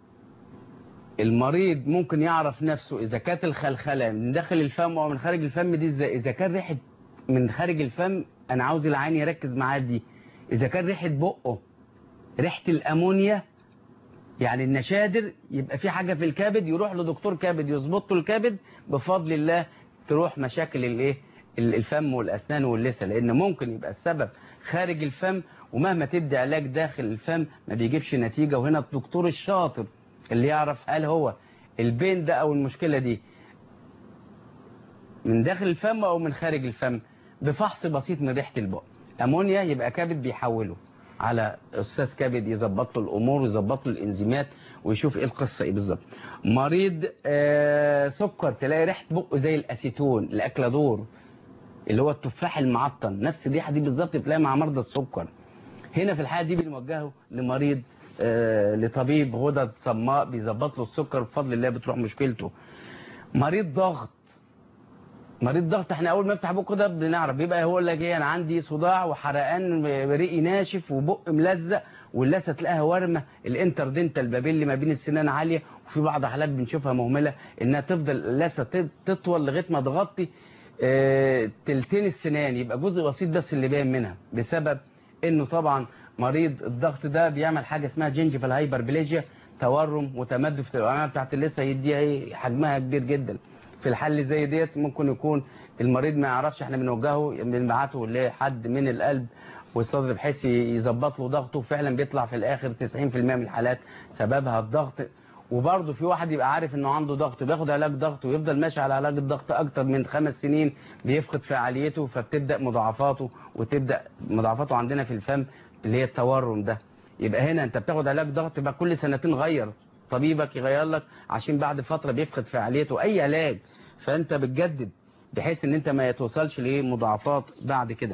المريض ممكن يعرف نفسه إذا كانت الخلخلة من داخل الفم أو من خارج الفم دي إزاي إذا كان ريحة من خارج الفم أنا عاوز العين يركز معاه دي إذا كان ريحة بقه ريحة الأمونيا يعني النشادر يبقى في حاجة في الكبد يروح لدكتور كبد يظبط له الكبد بفضل الله تروح مشاكل الايه ال- الفم والأسنان واللثة لأن ممكن يبقى السبب خارج الفم ومهما تدي علاج داخل الفم ما بيجيبش نتيجة وهنا الدكتور الشاطر اللي يعرف هل هو البين ده أو المشكلة دي من داخل الفم أو من خارج الفم بفحص بسيط من ريحة البق أمونيا يبقى كبد بيحوله على أستاذ كبد يظبط له الأمور ويظبط له الإنزيمات ويشوف إيه القصة إيه بالظبط مريض آه سكر تلاقي ريحة بقه زي الأسيتون الأكلادور اللي هو التفاح المعطن نفس الريحة دي بالظبط تلاقيها مع مرضى السكر هنا في الحالة دي بنوجهه لمريض آه لطبيب غدد صماء بيظبط له السكر بفضل الله بتروح مشكلته مريض ضغط مريض ضغط احنا اول ما نفتح بقه ده بنعرف بيبقى هو لك ايه انا عندي صداع وحرقان ريقي ناشف وبق ملزق واللثه تلاقيها ورمه الانتردنتال بابيل ما بين السنان عاليه وفي بعض حالات بنشوفها مهمله انها تفضل اللثه تط- تطول لغايه ما تغطي اه تلتين السنان يبقى جزء بسيط بس اللي باين منها بسبب انه طبعا مريض الضغط ده بيعمل حاجه اسمها جينجيفال هايبربليجيا تورم وتمدد في الأمعاء بتاعت اللثه يديها ايه حجمها كبير جدا في الحل اللي زي ديت ممكن يكون المريض ما يعرفش احنا بنوجهه بنبعته لحد من القلب والصدر بحيث يظبط له ضغطه فعلا بيطلع في الاخر 90% من الحالات سببها الضغط وبرضه في واحد يبقى عارف انه عنده ضغط بياخد علاج ضغط ويفضل ماشي على علاج الضغط اكتر من خمس سنين بيفقد فعاليته فبتبدا مضاعفاته وتبدا مضاعفاته عندنا في الفم اللي هي التورم ده يبقى هنا انت بتاخد علاج ضغط يبقى كل سنتين غير طبيبك يغير لك عشان بعد فتره بيفقد فعاليته اي علاج فانت بتجدد بحيث ان انت ما يتوصلش لمضاعفات بعد كده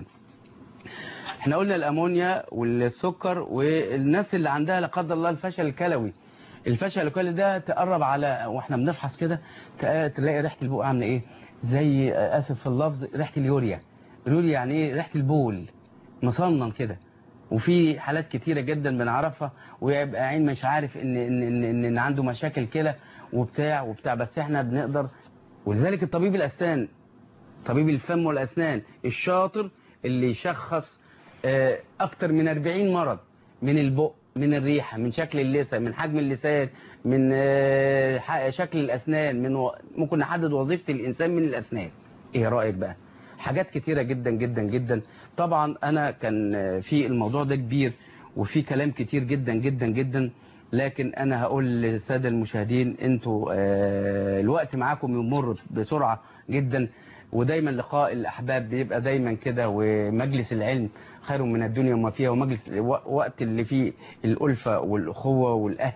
احنا قلنا الامونيا والسكر والناس اللي عندها لا قدر الله الفشل الكلوي الفشل الكلوي ده تقرب على واحنا بنفحص كده تلاقي تلاقي ريحه البق عامله ايه زي اسف في اللفظ ريحه اليوريا اليوريا يعني ايه ريحه البول مصنن كده وفي حالات كتيرة جدا بنعرفها ويبقى عين مش عارف ان ان ان, إن, إن عنده مشاكل كلى وبتاع وبتاع بس احنا بنقدر ولذلك الطبيب الاسنان طبيب الفم والاسنان الشاطر اللي يشخص آه، اكتر من 40 مرض من البق من الريحة من شكل اللثة من حجم اللسان من آه، ح- شكل الاسنان من و... ممكن نحدد وظيفة الانسان من الاسنان ايه رأيك بقى حاجات كتيرة جدا جدا جدا طبعا انا كان آه، في الموضوع ده كبير وفي كلام كتير جدا جدا جدا لكن انا هقول للساده المشاهدين انتوا آه، الوقت معاكم يمر بسرعه جدا ودايما لقاء الاحباب بيبقى دايما كده ومجلس العلم خير من الدنيا وما فيها ومجلس و- وقت اللي فيه الالفه والاخوه والاهل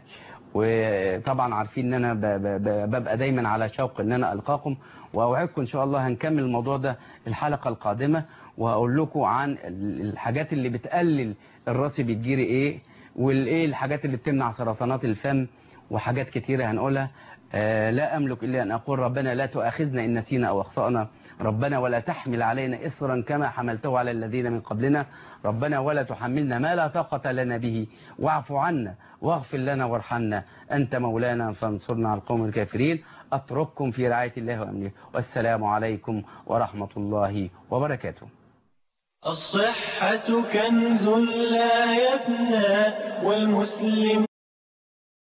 وطبعا عارفين ان انا ب- ب- ب- ببقى دايما على شوق ان انا القاكم واوعدكم ان شاء الله هنكمل الموضوع ده الحلقه القادمه وهقول لكم عن ال- الحاجات اللي بتقلل الراسب الجيري ايه والايه الحاجات اللي بتمنع سرطانات الفم وحاجات كتيره هنقولها آه لا املك الا ان اقول ربنا لا تؤاخذنا ان نسينا او اخطانا ربنا ولا تحمل علينا إصرا كما حملته على الذين من قبلنا ربنا ولا تحملنا ما لا طاقة لنا به واعف عنا واغفر لنا وارحمنا أنت مولانا فانصرنا على القوم الكافرين أترككم في رعاية الله وأمنه والسلام عليكم ورحمة الله وبركاته الصحة كنز لا يفنى والمسلم